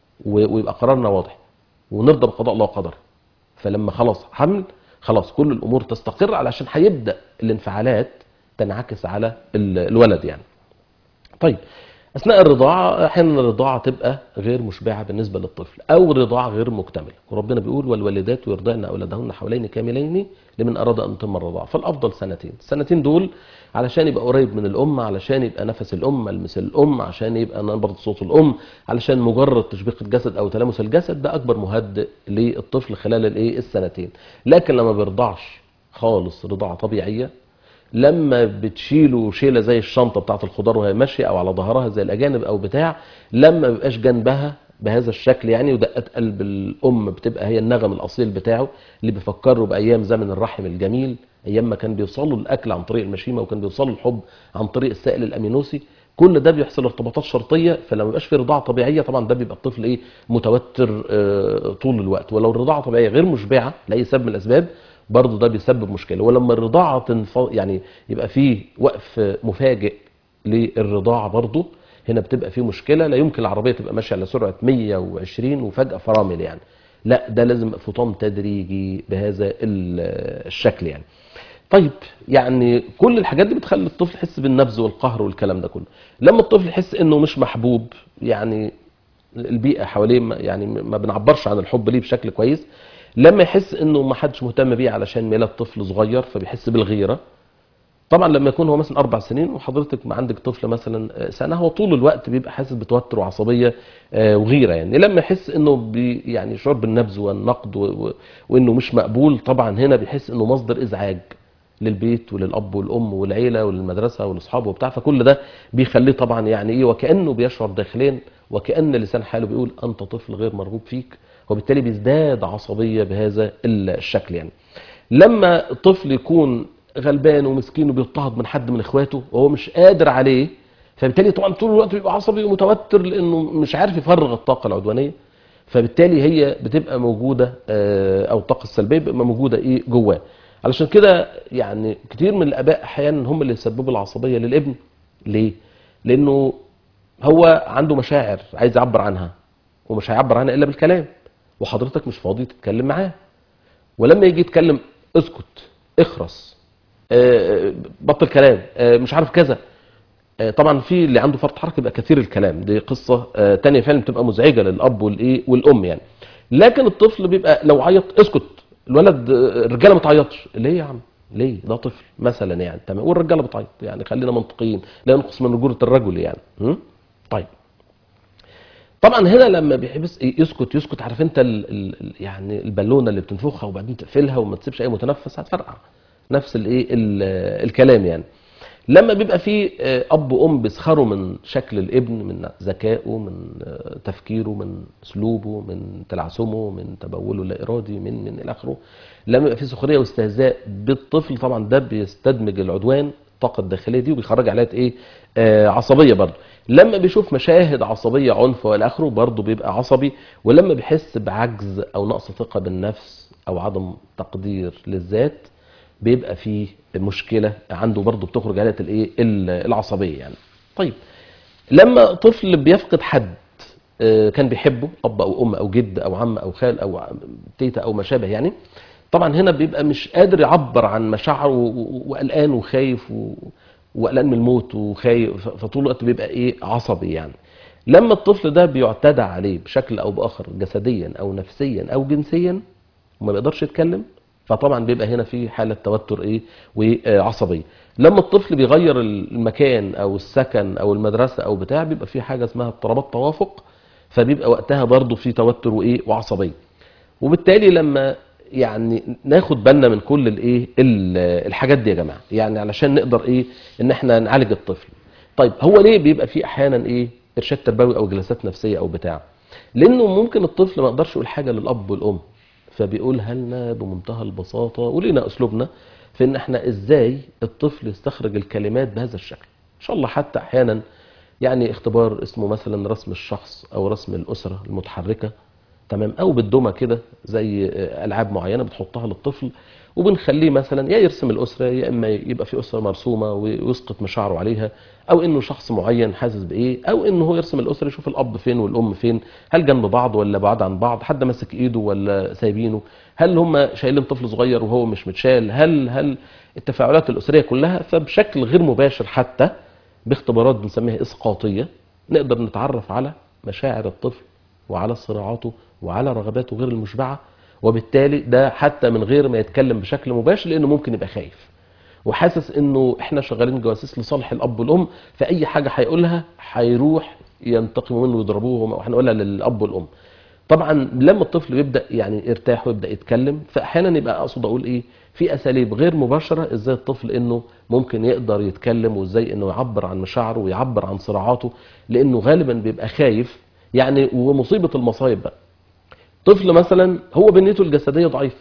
[SPEAKER 1] و- ويبقى قرارنا واضح ونرضى بقضاء الله وقدره فلما خلاص حمل خلاص كل الامور تستقر علشان هيبدا الانفعالات تنعكس على ال- الولد يعني طيب اثناء الرضاعه احيانا الرضاعه تبقى غير مشبعه بالنسبه للطفل او الرضاعه غير مكتمله وربنا بيقول والوالدات يرضعن اولادهن حولين كاملين لمن اراد ان يتم الرضاعه فالافضل سنتين السنتين دول علشان يبقى قريب من الام علشان يبقى نفس الام ملمس الام عشان يبقى نبره صوت الام علشان مجرد تشبيق الجسد او تلامس الجسد ده اكبر مهدئ للطفل خلال الايه السنتين لكن لما بيرضعش خالص رضاعه طبيعيه لما بتشيله شيله زي الشنطه بتاعه الخضار وهي ماشيه او على ظهرها زي الاجانب او بتاع لما بيبقاش جنبها بهذا الشكل يعني ودقات قلب الام بتبقى هي النغم الاصيل بتاعه اللي بيفكره بايام زمن الرحم الجميل ايام ما كان بيوصلوا الاكل عن طريق المشيمه وكان بيوصلوا الحب عن طريق السائل الامينوسي كل ده بيحصل ارتباطات شرطيه فلما يبقاش في رضاعه طبيعيه طبعا ده بيبقى الطفل ايه متوتر آه، طول الوقت ولو الرضاعه طبيعيه غير مشبعه لاي سبب من الاسباب برضه ده بيسبب مشكله ولما الرضاعه تنف... يعني يبقى فيه وقف مفاجئ للرضاعه برضه هنا بتبقى فيه مشكله لا يمكن العربيه تبقى ماشيه على سرعه 120 وفجاه فرامل يعني لا ده لازم فطام تدريجي بهذا ال- الشكل يعني طيب يعني كل الحاجات دي بتخلي الطفل يحس بالنبذ والقهر والكلام ده كله لما الطفل يحس انه مش محبوب يعني البيئه حواليه ما- يعني ما بنعبرش عن الحب ليه بشكل كويس لما يحس انه ما حدش مهتم بيه علشان ميلاد طفل صغير فبيحس بالغيره طبعا لما يكون هو مثلا اربع سنين وحضرتك ما عندك طفل مثلا سنه هو طول الوقت بيبقى حاسس بتوتر وعصبيه آه، وغيره يعني لما يحس انه بي يعني شعور بالنبذ والنقد و- و- وانه مش مقبول طبعا هنا بيحس انه مصدر ازعاج للبيت وللاب والام والعيله وللمدرسه والاصحاب وبتاع فكل ده بيخليه طبعا يعني ايه وكانه بيشعر داخليا وكان لسان حاله بيقول انت طفل غير مرغوب فيك وبالتالي بيزداد عصبيه بهذا الشكل يعني لما الطفل يكون غلبان ومسكين وبيضطهد من حد من اخواته وهو مش قادر عليه فبالتالي طبعا طول الوقت بيبقى عصبي ومتوتر لانه مش عارف يفرغ الطاقه العدوانيه فبالتالي هي بتبقى موجوده آه، او الطاقه السلبيه بتبقى موجوده ايه جواه علشان كده يعني كتير من الاباء احيانا هم اللي يسببوا العصبيه للابن ليه لانه هو عنده مشاعر عايز يعبر عنها ومش هيعبر عنها الا بالكلام وحضرتك مش فاضي تتكلم معاه ولما يجي يتكلم اسكت اخرس آه، بطل كلام آه، مش عارف كذا آه، طبعا في اللي عنده فرط حركه يبقى كثير الكلام دي قصه آه، تانية فعلا بتبقى مزعجه للاب والايه والام يعني لكن الطفل بيبقى لو عيط اسكت الولد آه، الرجاله ما تعيطش ليه يا عم ليه ده طفل مثلا يعني تمام والرجاله بتعيط يعني خلينا منطقيين لا ينقص من رجوله الرجل يعني م? طيب طبعا هنا لما بيحبس يسكت يسكت عارف انت ال ال يعني البالونه اللي بتنفخها وبعدين تقفلها وما تسيبش اي متنفس هتفرقع نفس الايه ال- الكلام يعني لما بيبقى في آه، اب وام بيسخروا من شكل الابن من ذكائه من آه، تفكيره من اسلوبه من تلعثمه من تبوله اللا ارادي من من الى اخره لما يبقى في سخريه واستهزاء بالطفل طبعا ده بيستدمج العدوان الطاقه الداخليه دي وبيخرج عليها ايه آه عصبيه برضه لما بيشوف مشاهد عصبيه عنف والى اخره برضه بيبقى عصبي ولما بيحس بعجز او نقص ثقه بالنفس او عدم تقدير للذات بيبقى فيه مشكله عنده برضه بتخرج عليه الايه ال- العصبيه يعني طيب لما طفل بيفقد حد آه، كان بيحبه اب او ام او جد او عم او خال او عم- تيتا او ما شابه يعني طبعا هنا بيبقى مش قادر يعبر عن مشاعره و- و- وقلقان وخايف و- وقلقان من الموت وخايف ف- فطول الوقت بيبقى ايه عصبي يعني لما الطفل ده بيعتدى عليه بشكل او باخر جسديا او نفسيا او جنسيا وما بيقدرش يتكلم فطبعا بيبقى هنا في حاله توتر ايه وعصبيه لما الطفل بيغير المكان او السكن او المدرسه او بتاع بيبقى في حاجه اسمها اضطرابات توافق فبيبقى وقتها برضه في توتر وايه وعصبيه وبالتالي لما يعني ناخد بالنا من كل الايه ال- الحاجات دي يا جماعه يعني علشان نقدر ايه ان احنا نعالج الطفل طيب هو ليه بيبقى في احيانا ايه ارشاد تربوي او جلسات نفسيه او بتاع لانه ممكن الطفل ما يقدرش يقول حاجه للاب والام فبيقولها لنا بمنتهى البساطه ولينا اسلوبنا في ان احنا ازاي الطفل يستخرج الكلمات بهذا الشكل ان شاء الله حتى احيانا يعني اختبار اسمه مثلا رسم الشخص او رسم الاسره المتحركه تمام او بالدمى كده زي آه، العاب معينه بتحطها للطفل وبنخليه مثلا يا يرسم الاسره يا اما يبقى في اسره مرسومه ويسقط مشاعره عليها او انه شخص معين حاسس بايه او انه هو يرسم الاسره يشوف الاب فين والام فين هل جنب بعض ولا بعاد عن بعض حد ماسك ايده ولا سايبينه هل هم شايلين طفل صغير وهو مش متشال هل هل التفاعلات الاسريه كلها فبشكل غير مباشر حتى باختبارات بنسميها اسقاطيه نقدر نتعرف على مشاعر الطفل وعلى صراعاته وعلى رغباته غير المشبعه وبالتالي ده حتى من غير ما يتكلم بشكل مباشر لانه ممكن يبقى خايف وحاسس انه احنا شغالين جواسيس لصالح الاب والام فاي حاجه هيقولها هيروح ينتقموا منه ويضربوهم او هنقولها للاب والام طبعا لما الطفل بيبدا يعني يرتاح ويبدا يتكلم فاحيانا يبقى اقصد اقول ايه في اساليب غير مباشره ازاي الطفل انه ممكن يقدر يتكلم وازاي انه يعبر عن مشاعره ويعبر عن صراعاته لانه غالبا بيبقى خايف يعني ومصيبه المصايب بقى طفل مثلا هو بنيته الجسديه ضعيفه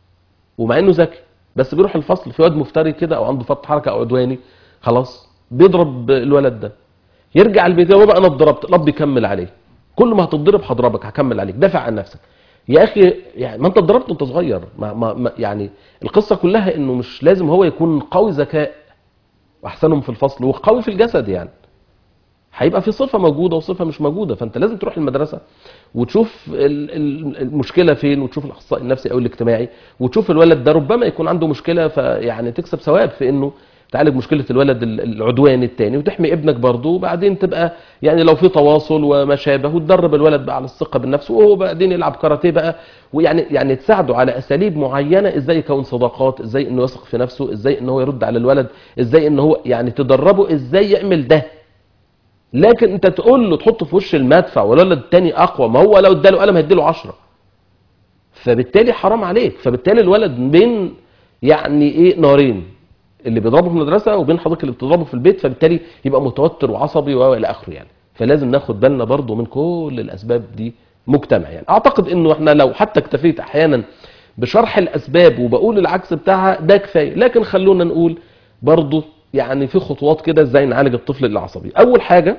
[SPEAKER 1] ومع انه ذكي بس بيروح الفصل في واد مفتري كده او عنده فرط حركه او عدواني خلاص بيضرب الولد ده يرجع البيت يا بابا انا اتضربت الاب يكمل عليه كل ما هتتضرب هضربك هكمل عليك دافع عن نفسك يا اخي يعني ما انت اتضربت وانت صغير ما ما ما يعني القصه كلها انه مش لازم هو يكون قوي ذكاء واحسنهم في الفصل وقوي في الجسد يعني هيبقى في صفه موجوده وصفه مش موجوده فانت لازم تروح المدرسه وتشوف ال- ال- المشكله فين وتشوف الاخصائي النفسي او الاجتماعي وتشوف الولد ده ربما يكون عنده مشكله فيعني تكسب ثواب في انه تعالج مشكله الولد ال- العدواني التاني وتحمي ابنك برضه وبعدين تبقى يعني لو في تواصل وما شابه وتدرب الولد بقى على الثقه بالنفس وهو بعدين يلعب كاراتيه بقى ويعني يعني تساعده على اساليب معينه ازاي يكون صداقات ازاي انه يثق في نفسه ازاي ان هو يرد على الولد ازاي ان هو يعني تدربه ازاي يعمل ده لكن انت تقول له تحطه في وش المدفع والولد التاني اقوى ما هو لو اداله قلم هيديله 10 فبالتالي حرام عليك فبالتالي الولد بين يعني ايه نارين اللي بيضربه في المدرسه وبين حضرتك اللي بتضربه في البيت فبالتالي يبقى متوتر وعصبي والى اخره يعني فلازم ناخد بالنا برضو من كل الاسباب دي مجتمع يعني اعتقد انه احنا لو حتى اكتفيت احيانا بشرح الاسباب وبقول العكس بتاعها ده كفايه لكن خلونا نقول برضو يعني في خطوات كده ازاي نعالج الطفل العصبي اول حاجه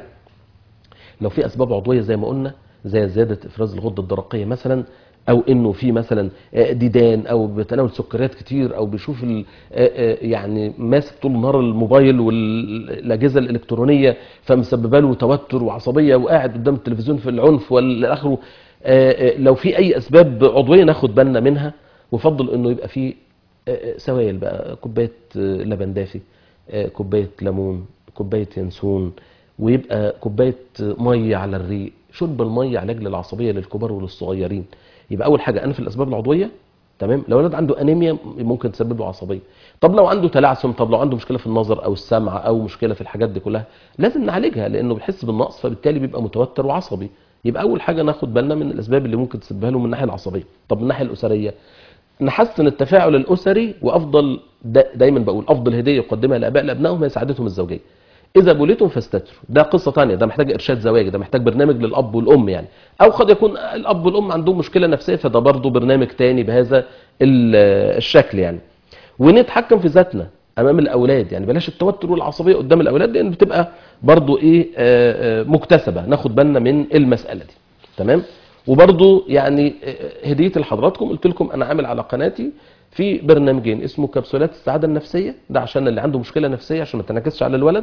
[SPEAKER 1] لو في اسباب عضويه زي ما قلنا زي زياده افراز الغده الدرقيه مثلا او انه في مثلا آه، ديدان او بتناول سكريات كتير او بيشوف ال- آه، آه، يعني ماسك طول النهار الموبايل والاجهزه الالكترونيه فمسببه له توتر وعصبيه وقاعد قدام التلفزيون في العنف والى اخره آه، آه، لو في اي اسباب عضويه ناخد بالنا منها ويفضل انه يبقى في آه، آه، سوائل بقى كوبايه آه، لبن دافي آه، كوبايه ليمون كوبايه ينسون ويبقى كوبايه ميه على الريق شرب الميه علاج للعصبيه للكبار وللصغيرين يبقى اول حاجه انف الاسباب العضويه تمام لو الولد عنده انيميا ممكن تسبب له عصبيه طب لو عنده تلعثم طب لو عنده مشكله في النظر او السمع او مشكله في الحاجات دي كلها لازم نعالجها لانه بيحس بالنقص فبالتالي بيبقى متوتر وعصبي يبقى اول حاجه ناخد بالنا من الاسباب اللي ممكن تسببها له من الناحيه العصبيه طب من الناحيه الاسريه نحسن التفاعل الاسري وافضل دا دايما بقول افضل هديه يقدمها الاباء لابنائهم هي سعادتهم الزوجيه اذا بوليتم فاستتروا ده قصه تانية ده محتاج ارشاد زواجي ده محتاج برنامج للاب والام يعني او قد يكون الاب والام عندهم مشكله نفسيه فده برضه برنامج تاني بهذا ال- الشكل يعني ونتحكم في ذاتنا امام الاولاد يعني بلاش التوتر والعصبيه قدام الاولاد لان بتبقى برضو ايه آه، آه، مكتسبه ناخد بالنا من المساله دي تمام وبرضو يعني آه، هديه لحضراتكم قلت لكم انا عامل على قناتي في برنامجين اسمه كبسولات السعاده النفسيه ده عشان اللي عنده مشكله نفسيه عشان ما تنعكسش على الولد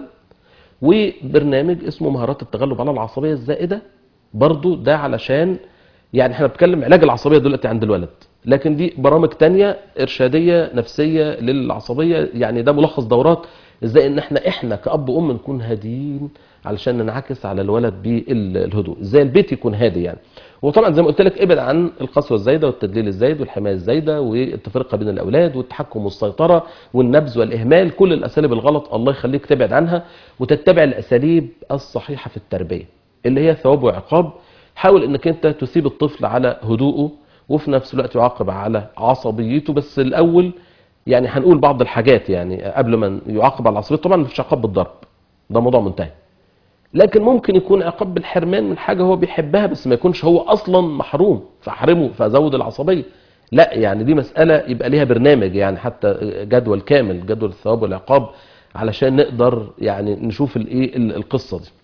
[SPEAKER 1] وبرنامج اسمه مهارات التغلب على العصبيه الزائده برضو ده علشان يعني احنا بنتكلم علاج العصبيه دلوقتي عند الولد لكن دي برامج تانية ارشاديه نفسيه للعصبيه يعني ده ملخص دورات ازاي ان احنا احنا كاب وام نكون هاديين علشان ننعكس على الولد بالهدوء ازاي البيت يكون هادي يعني وطبعا زي ما قلت لك ابعد عن القسوه الزايده والتدليل الزايد والحمايه الزايده والتفرقه بين الاولاد والتحكم والسيطره والنبذ والاهمال كل الاساليب الغلط الله يخليك تبعد عنها وتتبع الاساليب الصحيحه في التربيه اللي هي ثواب وعقاب حاول انك انت تثيب الطفل على هدوءه وفي نفس الوقت يعاقب على عصبيته بس الاول يعني هنقول بعض الحاجات يعني قبل ما يعاقب على العصبيه طبعا مفيش عقاب بالضرب ده موضوع منتهي لكن ممكن يكون عقاب بالحرمان من حاجه هو بيحبها بس ما يكونش هو اصلا محروم فاحرمه فازود العصبيه لا يعني دي مساله يبقى ليها برنامج يعني حتى جدول كامل جدول الثواب والعقاب علشان نقدر يعني نشوف الايه ال- القصه دي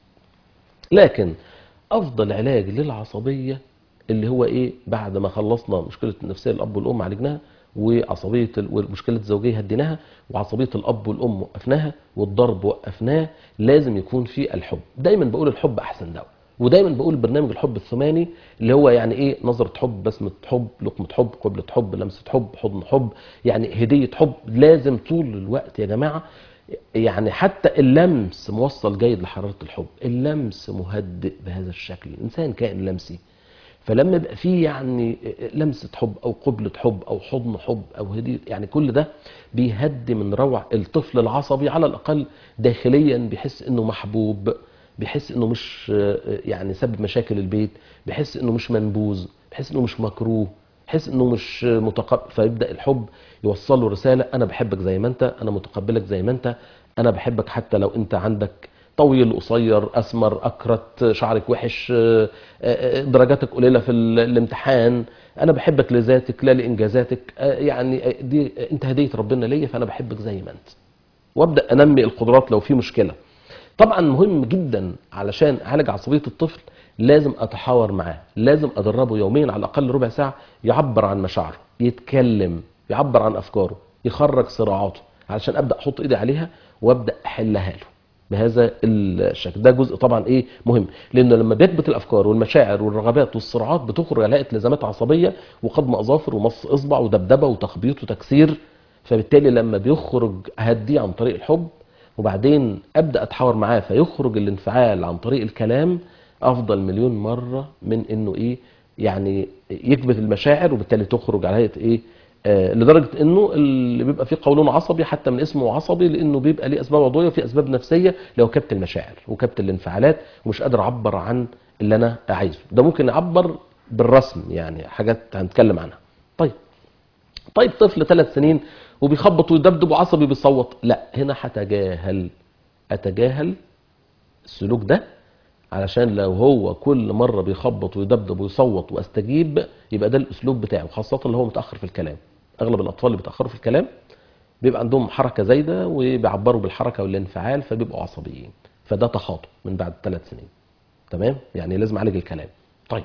[SPEAKER 1] لكن افضل علاج للعصبيه اللي هو ايه بعد ما خلصنا مشكله النفسيه الاب والام عالجناها وعصبيه ال- ومشكله الزوجيه هديناها وعصبيه الاب والام وقفناها والضرب وقفناه لازم يكون في الحب دايما بقول الحب احسن دواء ودايما بقول برنامج الحب الثماني اللي هو يعني ايه نظره حب بسمه حب لقمه حب قبله حب لمسه حب حضن حب يعني هديه حب لازم طول الوقت يا جماعه يعني حتى اللمس موصل جيد لحراره الحب اللمس مهدئ بهذا الشكل الانسان كائن لمسي فلما يبقى فيه يعني لمسه حب او قبله حب او حضن حب او هديه يعني كل ده بيهدي من روع الطفل العصبي على الاقل داخليا بيحس انه محبوب بيحس انه مش يعني سبب مشاكل البيت بيحس انه مش منبوذ بيحس انه مش مكروه بيحس انه مش متقبل فيبدا الحب يوصل له رساله انا بحبك زي ما انت انا متقبلك زي ما انت انا بحبك حتى لو انت عندك طويل قصير اسمر اكرت شعرك وحش آه، آه، درجاتك قليله في ال- الامتحان انا بحبك لذاتك لا لانجازاتك آه، يعني آه، دي انت هديه ربنا ليا فانا بحبك زي ما انت وابدا انمي القدرات لو في مشكله طبعا مهم جدا علشان اعالج عصبيه الطفل لازم اتحاور معاه لازم ادربه يوميا على الاقل ربع ساعه يعبر عن مشاعره يتكلم يعبر عن افكاره يخرج صراعاته علشان ابدا احط ايدي عليها وابدا احلها له بهذا الشكل ده جزء طبعا ايه مهم لانه لما بيكبت الافكار والمشاعر والرغبات والصراعات بتخرج عليها التزامات عصبيه وقضم اظافر ومص اصبع ودبدبه وتخبيط وتكسير فبالتالي لما بيخرج اهديه عن طريق الحب وبعدين ابدا اتحاور معاه فيخرج الانفعال عن طريق الكلام افضل مليون مره من انه ايه يعني يكبت المشاعر وبالتالي تخرج على هيئه ايه آه لدرجه انه اللي بيبقى فيه قولون عصبي حتى من اسمه عصبي لانه بيبقى ليه اسباب عضويه وفي اسباب نفسيه لو كبت المشاعر وكبت الانفعالات ومش قادر اعبر عن اللي انا عايزه ده ممكن يعبر بالرسم يعني حاجات هنتكلم عنها طيب طيب طفل ثلاث سنين وبيخبط ويدبدب وعصبي بيصوت لا هنا هتجاهل اتجاهل السلوك ده علشان لو هو كل مره بيخبط ويدبدب ويصوت واستجيب يبقى ده الاسلوب بتاعه خاصه اللي هو متاخر في الكلام اغلب الاطفال اللي بيتاخروا في الكلام بيبقى عندهم حركه زايده وبيعبروا بالحركه والانفعال فبيبقوا عصبيين فده تخاطب من بعد ثلاث سنين تمام يعني لازم اعالج الكلام طيب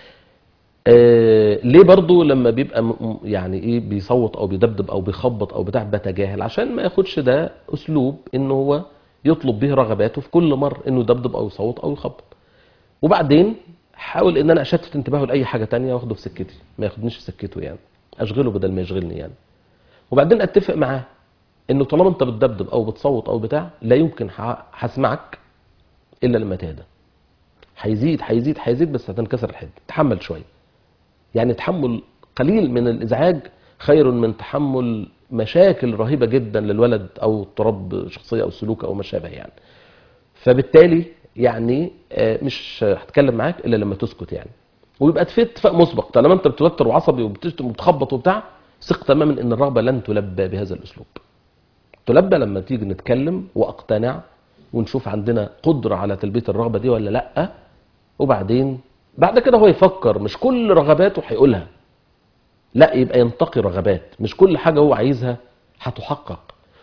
[SPEAKER 1] آه ليه برضو لما بيبقى م- م- يعني ايه بيصوت او بيدبدب او بيخبط او بتاع بتجاهل عشان ما ياخدش ده اسلوب ان هو يطلب به رغباته في كل مره انه يدبدب او يصوت او يخبط وبعدين حاول ان انا اشتت انتباهه لاي حاجه تانية واخده في سكتي ما ياخدنيش في سكته يعني اشغله بدل ما يشغلني يعني وبعدين اتفق معاه انه طالما انت بتدبدب او بتصوت او بتاع لا يمكن ه- هسمعك الا لما تهدى هيزيد هيزيد هيزيد بس هتنكسر الحد تحمل شويه يعني تحمل قليل من الازعاج خير من تحمل مشاكل رهيبه جدا للولد او اضطراب شخصيه او سلوك او ما شابه يعني فبالتالي يعني آه، مش هتكلم معاك الا لما تسكت يعني ويبقى في اتفاق مسبق طالما انت بتوتر وعصبي وبتشتم وبتخبط وبتاع ثق تماما ان الرغبه لن تلبى بهذا الاسلوب تلبى لما تيجي نتكلم واقتنع ونشوف عندنا قدره على تلبيه الرغبه دي ولا لا وبعدين بعد كده هو يفكر مش كل رغباته هيقولها لا يبقى ينتقي رغبات مش كل حاجه هو عايزها هتحقق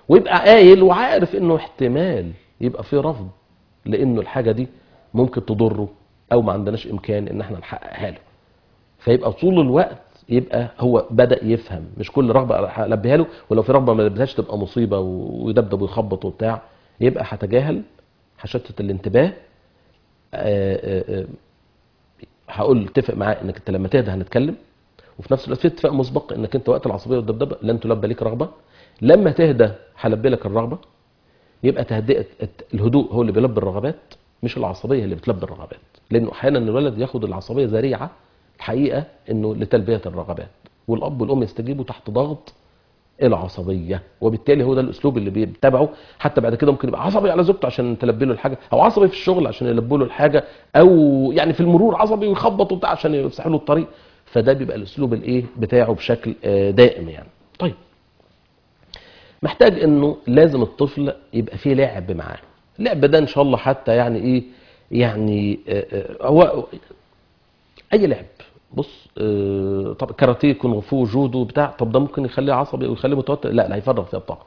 [SPEAKER 1] ويبقى قايل وعارف انه احتمال يبقى في رفض لانه الحاجه دي ممكن تضره او ما عندناش امكان ان احنا نحققها له فيبقى طول الوقت يبقى هو بدا يفهم مش كل رغبه البيها له ولو في رغبه ما لبيهاش تبقى مصيبه ويدبدب ويخبط وبتاع يبقى هتجاهل هشتت الانتباه آه، آه، آه، هقول اتفق معاه انك انت لما تهدى هنتكلم وفي نفس الوقت في اتفاق مسبق انك انت وقت العصبيه والدبدبه لن تلبى ليك رغبه لما تهدى هلبي لك الرغبه يبقى تهدئه الهدوء هو اللي بيلبي الرغبات مش العصبيه اللي بتلبي الرغبات لانه احيانا الولد ياخد العصبيه ذريعه الحقيقه انه لتلبيه الرغبات والاب والام يستجيبوا تحت ضغط العصبيه وبالتالي هو ده الاسلوب اللي بيتبعه حتى بعد كده ممكن يبقى عصبي على زوجته عشان تلبي له الحاجه او عصبي في الشغل عشان يلبي له الحاجه او يعني في المرور عصبي ويخبط وبتاع عشان يفتحوا له الطريق فده بيبقى الاسلوب الايه بتاعه بشكل آه، دائم يعني طيب محتاج انه لازم الطفل يبقى فيه لعب معاه اللعب ده ان شاء الله حتى يعني ايه يعني آه، آه، هو اي لعب بص آه، طب كاراتيه كونغ فو جودو بتاع طب ده ممكن يخليه عصبي ويخليه متوتر لا لا هيفرغ فيها الطاقه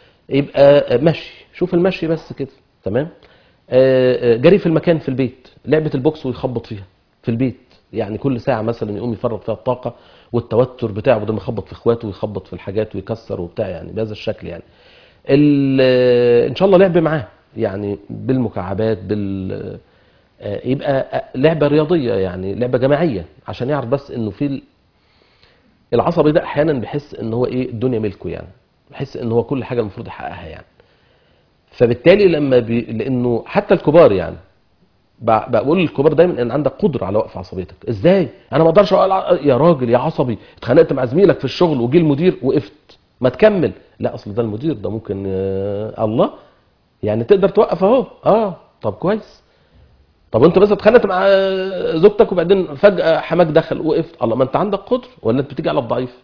[SPEAKER 1] يبقى مشي شوف المشي بس كده تمام آه، آه، جري في المكان في البيت لعبه البوكس ويخبط فيها في البيت يعني كل ساعه مثلا يقوم يفرغ فيها الطاقه والتوتر بتاعه بدل ما يخبط في اخواته ويخبط في الحاجات ويكسر وبتاع يعني بهذا الشكل يعني ال- آه، ان شاء الله لعب معاه يعني بالمكعبات بال آه، يبقى آه، لعبه رياضيه يعني لعبه جماعيه عشان يعرف بس انه في ال- العصبي ده احيانا بيحس ان هو ايه الدنيا ملكه يعني بيحس ان هو كل حاجه المفروض يحققها يعني فبالتالي لما بي... لانه حتى الكبار يعني ب- بقول للكبار دايما ان عندك قدره على وقف عصبيتك ازاي انا ما اقدرش أقول ع- يا راجل يا عصبي اتخانقت مع زميلك في الشغل وجي المدير وقفت ما تكمل لا اصل ده المدير ده ممكن آه، الله يعني تقدر توقف اهو اه طب كويس طب انت بس اتخانقت مع آه، زوجتك وبعدين فجاه حماك دخل وقفت الله ما انت عندك قدره ولا انت بتيجي على الضعيف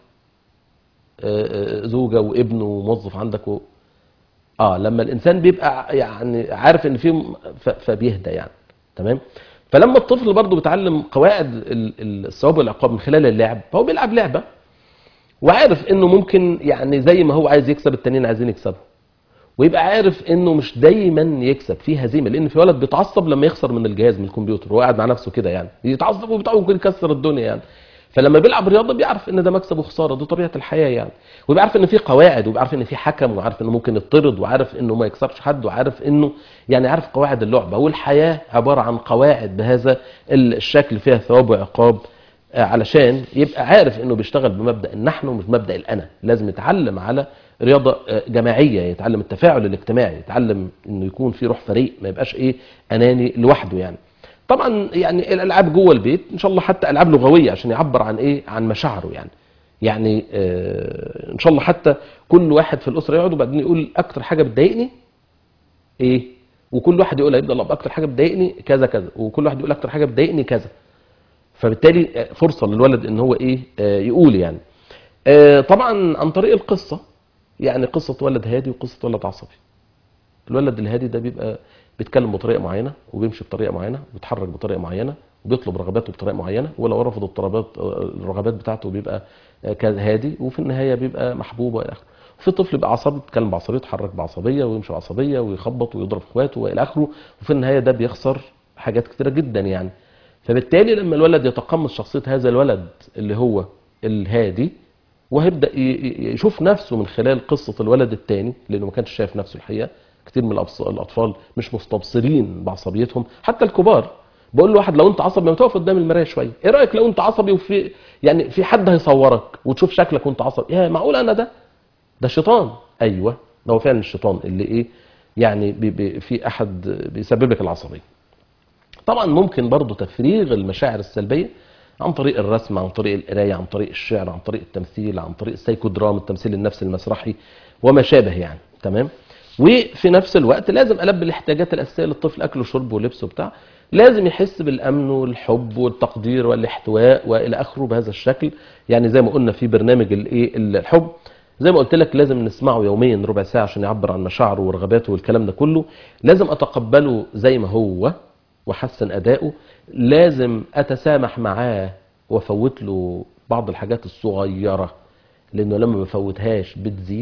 [SPEAKER 1] آه، آه، زوجه وابن وموظف عندك و... اه لما الانسان بيبقى يعني عارف ان في ف- فبيهدى يعني تمام فلما الطفل برضه بيتعلم قواعد ال- ال- الثواب والعقاب من خلال اللعب فهو بيلعب لعبه وعارف انه ممكن يعني زي ما هو عايز يكسب التانيين عايزين يكسبوا ويبقى عارف انه مش دايما يكسب في هزيمه لان في ولد بيتعصب لما يخسر من الجهاز من الكمبيوتر وهو قاعد مع نفسه كده يعني يتعصب وبتاع ممكن يكسر الدنيا يعني فلما بيلعب رياضه بيعرف ان ده مكسب وخساره دي طبيعه الحياه يعني ويبقى عارف ان في قواعد ويبقى عارف ان في حكم وعارف انه ممكن يطرد وعارف انه ما يكسرش حد وعارف انه يعني عارف قواعد اللعبه والحياه عباره عن قواعد بهذا الشكل فيها ثواب وعقاب آه، علشان يبقى عارف انه بيشتغل بمبدا النحن ومش بمبدا الانا لازم يتعلم على رياضه آه، جماعيه يتعلم التفاعل الاجتماعي يتعلم انه يكون في روح فريق ما يبقاش ايه اناني لوحده يعني طبعا يعني الالعاب جوه البيت ان شاء الله حتى العاب لغويه عشان يعبر عن ايه عن مشاعره يعني يعني آه، ان شاء الله حتى كل واحد في الاسره يقعد وبعدين يقول اكتر حاجه بتضايقني ايه وكل واحد يقول يبدا الله اكتر حاجه بتضايقني كذا كذا وكل واحد يقول اكتر حاجه بتضايقني كذا فبالتالي آه، فرصه للولد ان هو ايه آه، يقول يعني آه، طبعا عن طريق القصه يعني قصه ولد هادي وقصه ولد عصبي الولد الهادي ده بيبقى بيتكلم بطريقه معينه وبيمشي بطريقه معينه وبيتحرك بطريقه معينه وبيطلب رغباته بطريقه معينه ولو رفض الطلبات الرغبات بتاعته بيبقى كان هادي وفي النهايه بيبقى محبوب والى اخره في طفل بيبقى عصبي بيتكلم بعصبيه يتحرك بعصبيه ويمشي بعصبيه ويخبط ويضرب اخواته والى اخره وفي النهايه ده بيخسر حاجات كتيره جدا يعني فبالتالي لما الولد يتقمص شخصيه هذا الولد اللي هو الهادي وهيبدا ي- ي- يشوف نفسه من خلال قصه الولد الثاني لانه ما كانش شايف نفسه الحقيقه كتير من الأبص- الاطفال مش مستبصرين بعصبيتهم حتى الكبار بقول لواحد لو انت عصبي ما تقف قدام المرايه شويه ايه رايك لو انت عصبي وفي يعني في حد هيصورك وتشوف شكلك وانت عصبي يا معقول انا ده ده شيطان ايوه ده هو فعلا الشيطان اللي ايه يعني بي بي في احد بيسبب لك العصبيه طبعا ممكن برضو تفريغ المشاعر السلبيه عن طريق الرسم عن طريق القرايه عن طريق الشعر عن طريق التمثيل عن طريق السايكودرام التمثيل النفسي المسرحي وما شابه يعني تمام وفي نفس الوقت لازم البي الاحتياجات الاساسيه للطفل اكل وشرب ولبس وبتاع لازم يحس بالامن والحب والتقدير والاحتواء والى اخره بهذا الشكل يعني زي ما قلنا في برنامج الايه الحب زي ما قلت لك لازم نسمعه يوميا ربع ساعه عشان يعبر عن مشاعره ورغباته والكلام ده كله لازم اتقبله زي ما هو واحسن اداؤه لازم اتسامح معاه وافوت له بعض الحاجات الصغيره لانه لما ما بفوتهاش بتزيد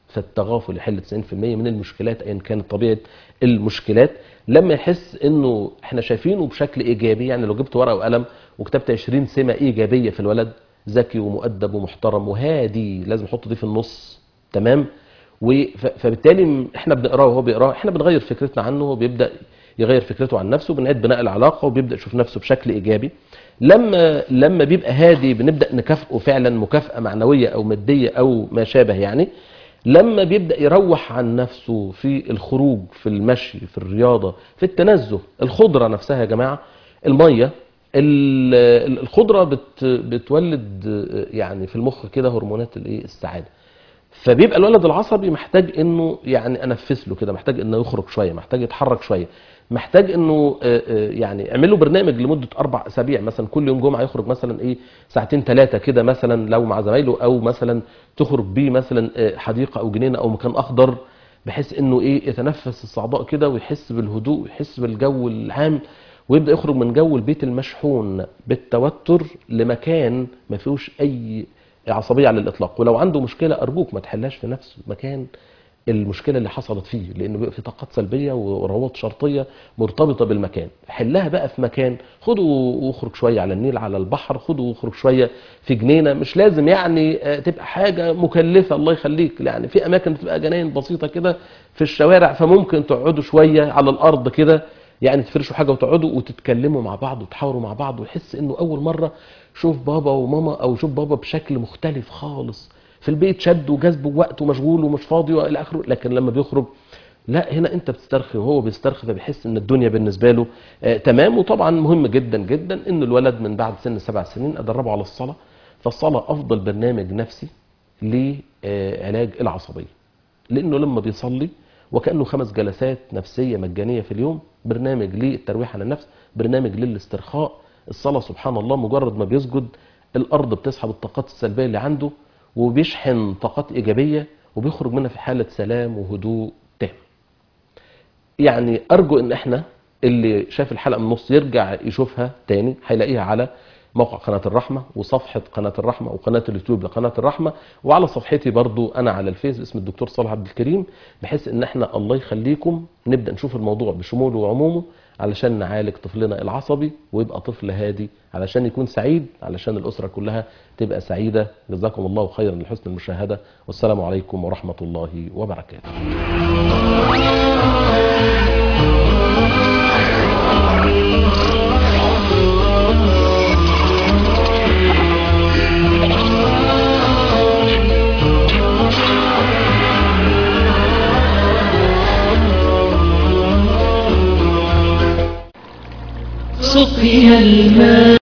[SPEAKER 1] فالتغافل يحل 90% من المشكلات ايا كانت طبيعه المشكلات لما يحس انه احنا شايفينه بشكل ايجابي يعني لو جبت ورقه وقلم وكتبت 20 سمه ايجابيه في الولد ذكي ومؤدب ومحترم وهادي لازم احط دي في النص تمام وف- فبالتالي م- احنا بنقراه وهو بيقراه احنا بنغير فكرتنا عنه وهو بيبدا يغير فكرته عن نفسه بنعيد بناء العلاقه وبيبدا يشوف نفسه بشكل ايجابي لما لما بيبقى هادي بنبدا نكافئه فعلا مكافاه معنويه او ماديه او ما شابه يعني لما بيبدا يروح عن نفسه في الخروج في المشي في الرياضه في التنزه الخضره نفسها يا جماعه الميه ال- ال- الخضره بت بتولد يعني في المخ كده هرمونات الايه السعاده فبيبقى الولد العصبي محتاج انه يعني انفس له كده محتاج انه يخرج شويه محتاج يتحرك شويه محتاج انه آه، آه، يعني اعمل له برنامج لمده اربع اسابيع مثلا كل يوم جمعه يخرج مثلا ايه ساعتين ثلاثه كده مثلا لو مع زمايله او مثلا تخرج بيه مثلا آه، حديقه او جنينه او مكان اخضر بحيث انه ايه يتنفس الصعداء كده ويحس بالهدوء ويحس بالجو العام ويبدا يخرج من جو البيت المشحون بالتوتر لمكان ما فيهوش اي عصبيه على الاطلاق ولو عنده مشكله ارجوك ما تحلهاش في نفس مكان المشكله اللي حصلت فيه لانه بيبقى في طاقات سلبيه وروابط شرطيه مرتبطه بالمكان حلها بقى في مكان خده واخرج شويه على النيل على البحر خده واخرج شويه في جنينه مش لازم يعني آه، تبقى حاجه مكلفه الله يخليك يعني في اماكن بتبقى جناين بسيطه كده في الشوارع فممكن تقعدوا شويه على الارض كده يعني تفرشوا حاجه وتقعدوا وتتكلموا مع بعض وتحاوروا مع بعض ويحس انه اول مره شوف بابا وماما او شوف بابا بشكل مختلف خالص في البيت شد وجذب ووقت ومشغول ومش فاضي والى اخره لكن لما بيخرج لا هنا انت بتسترخي وهو بيسترخي فبيحس ان الدنيا بالنسبه له آه تمام وطبعا مهم جدا جدا ان الولد من بعد سن سبع سنين ادربه على الصلاه فالصلاه افضل برنامج نفسي لعلاج العصبيه لانه لما بيصلي وكانه خمس جلسات نفسيه مجانيه في اليوم برنامج للترويح عن النفس برنامج للاسترخاء الصلاه سبحان الله مجرد ما بيسجد الارض بتسحب الطاقات السلبيه اللي عنده وبيشحن طاقات ايجابيه وبيخرج منها في حاله سلام وهدوء تام يعني ارجو ان احنا اللي شاف الحلقه من النص يرجع يشوفها تاني هيلاقيها على موقع قناة الرحمة وصفحة قناة الرحمة وقناة اليوتيوب لقناة الرحمة وعلى صفحتي برضو أنا على الفيس اسم الدكتور صالح عبد الكريم بحيث إن احنا الله يخليكم نبدأ نشوف الموضوع بشموله وعمومه علشان نعالج طفلنا العصبي ويبقى طفل هادي علشان يكون سعيد علشان الأسرة كلها تبقى سعيدة جزاكم الله خيرا لحسن المشاهدة والسلام عليكم ورحمة الله وبركاته
[SPEAKER 2] سقي الماء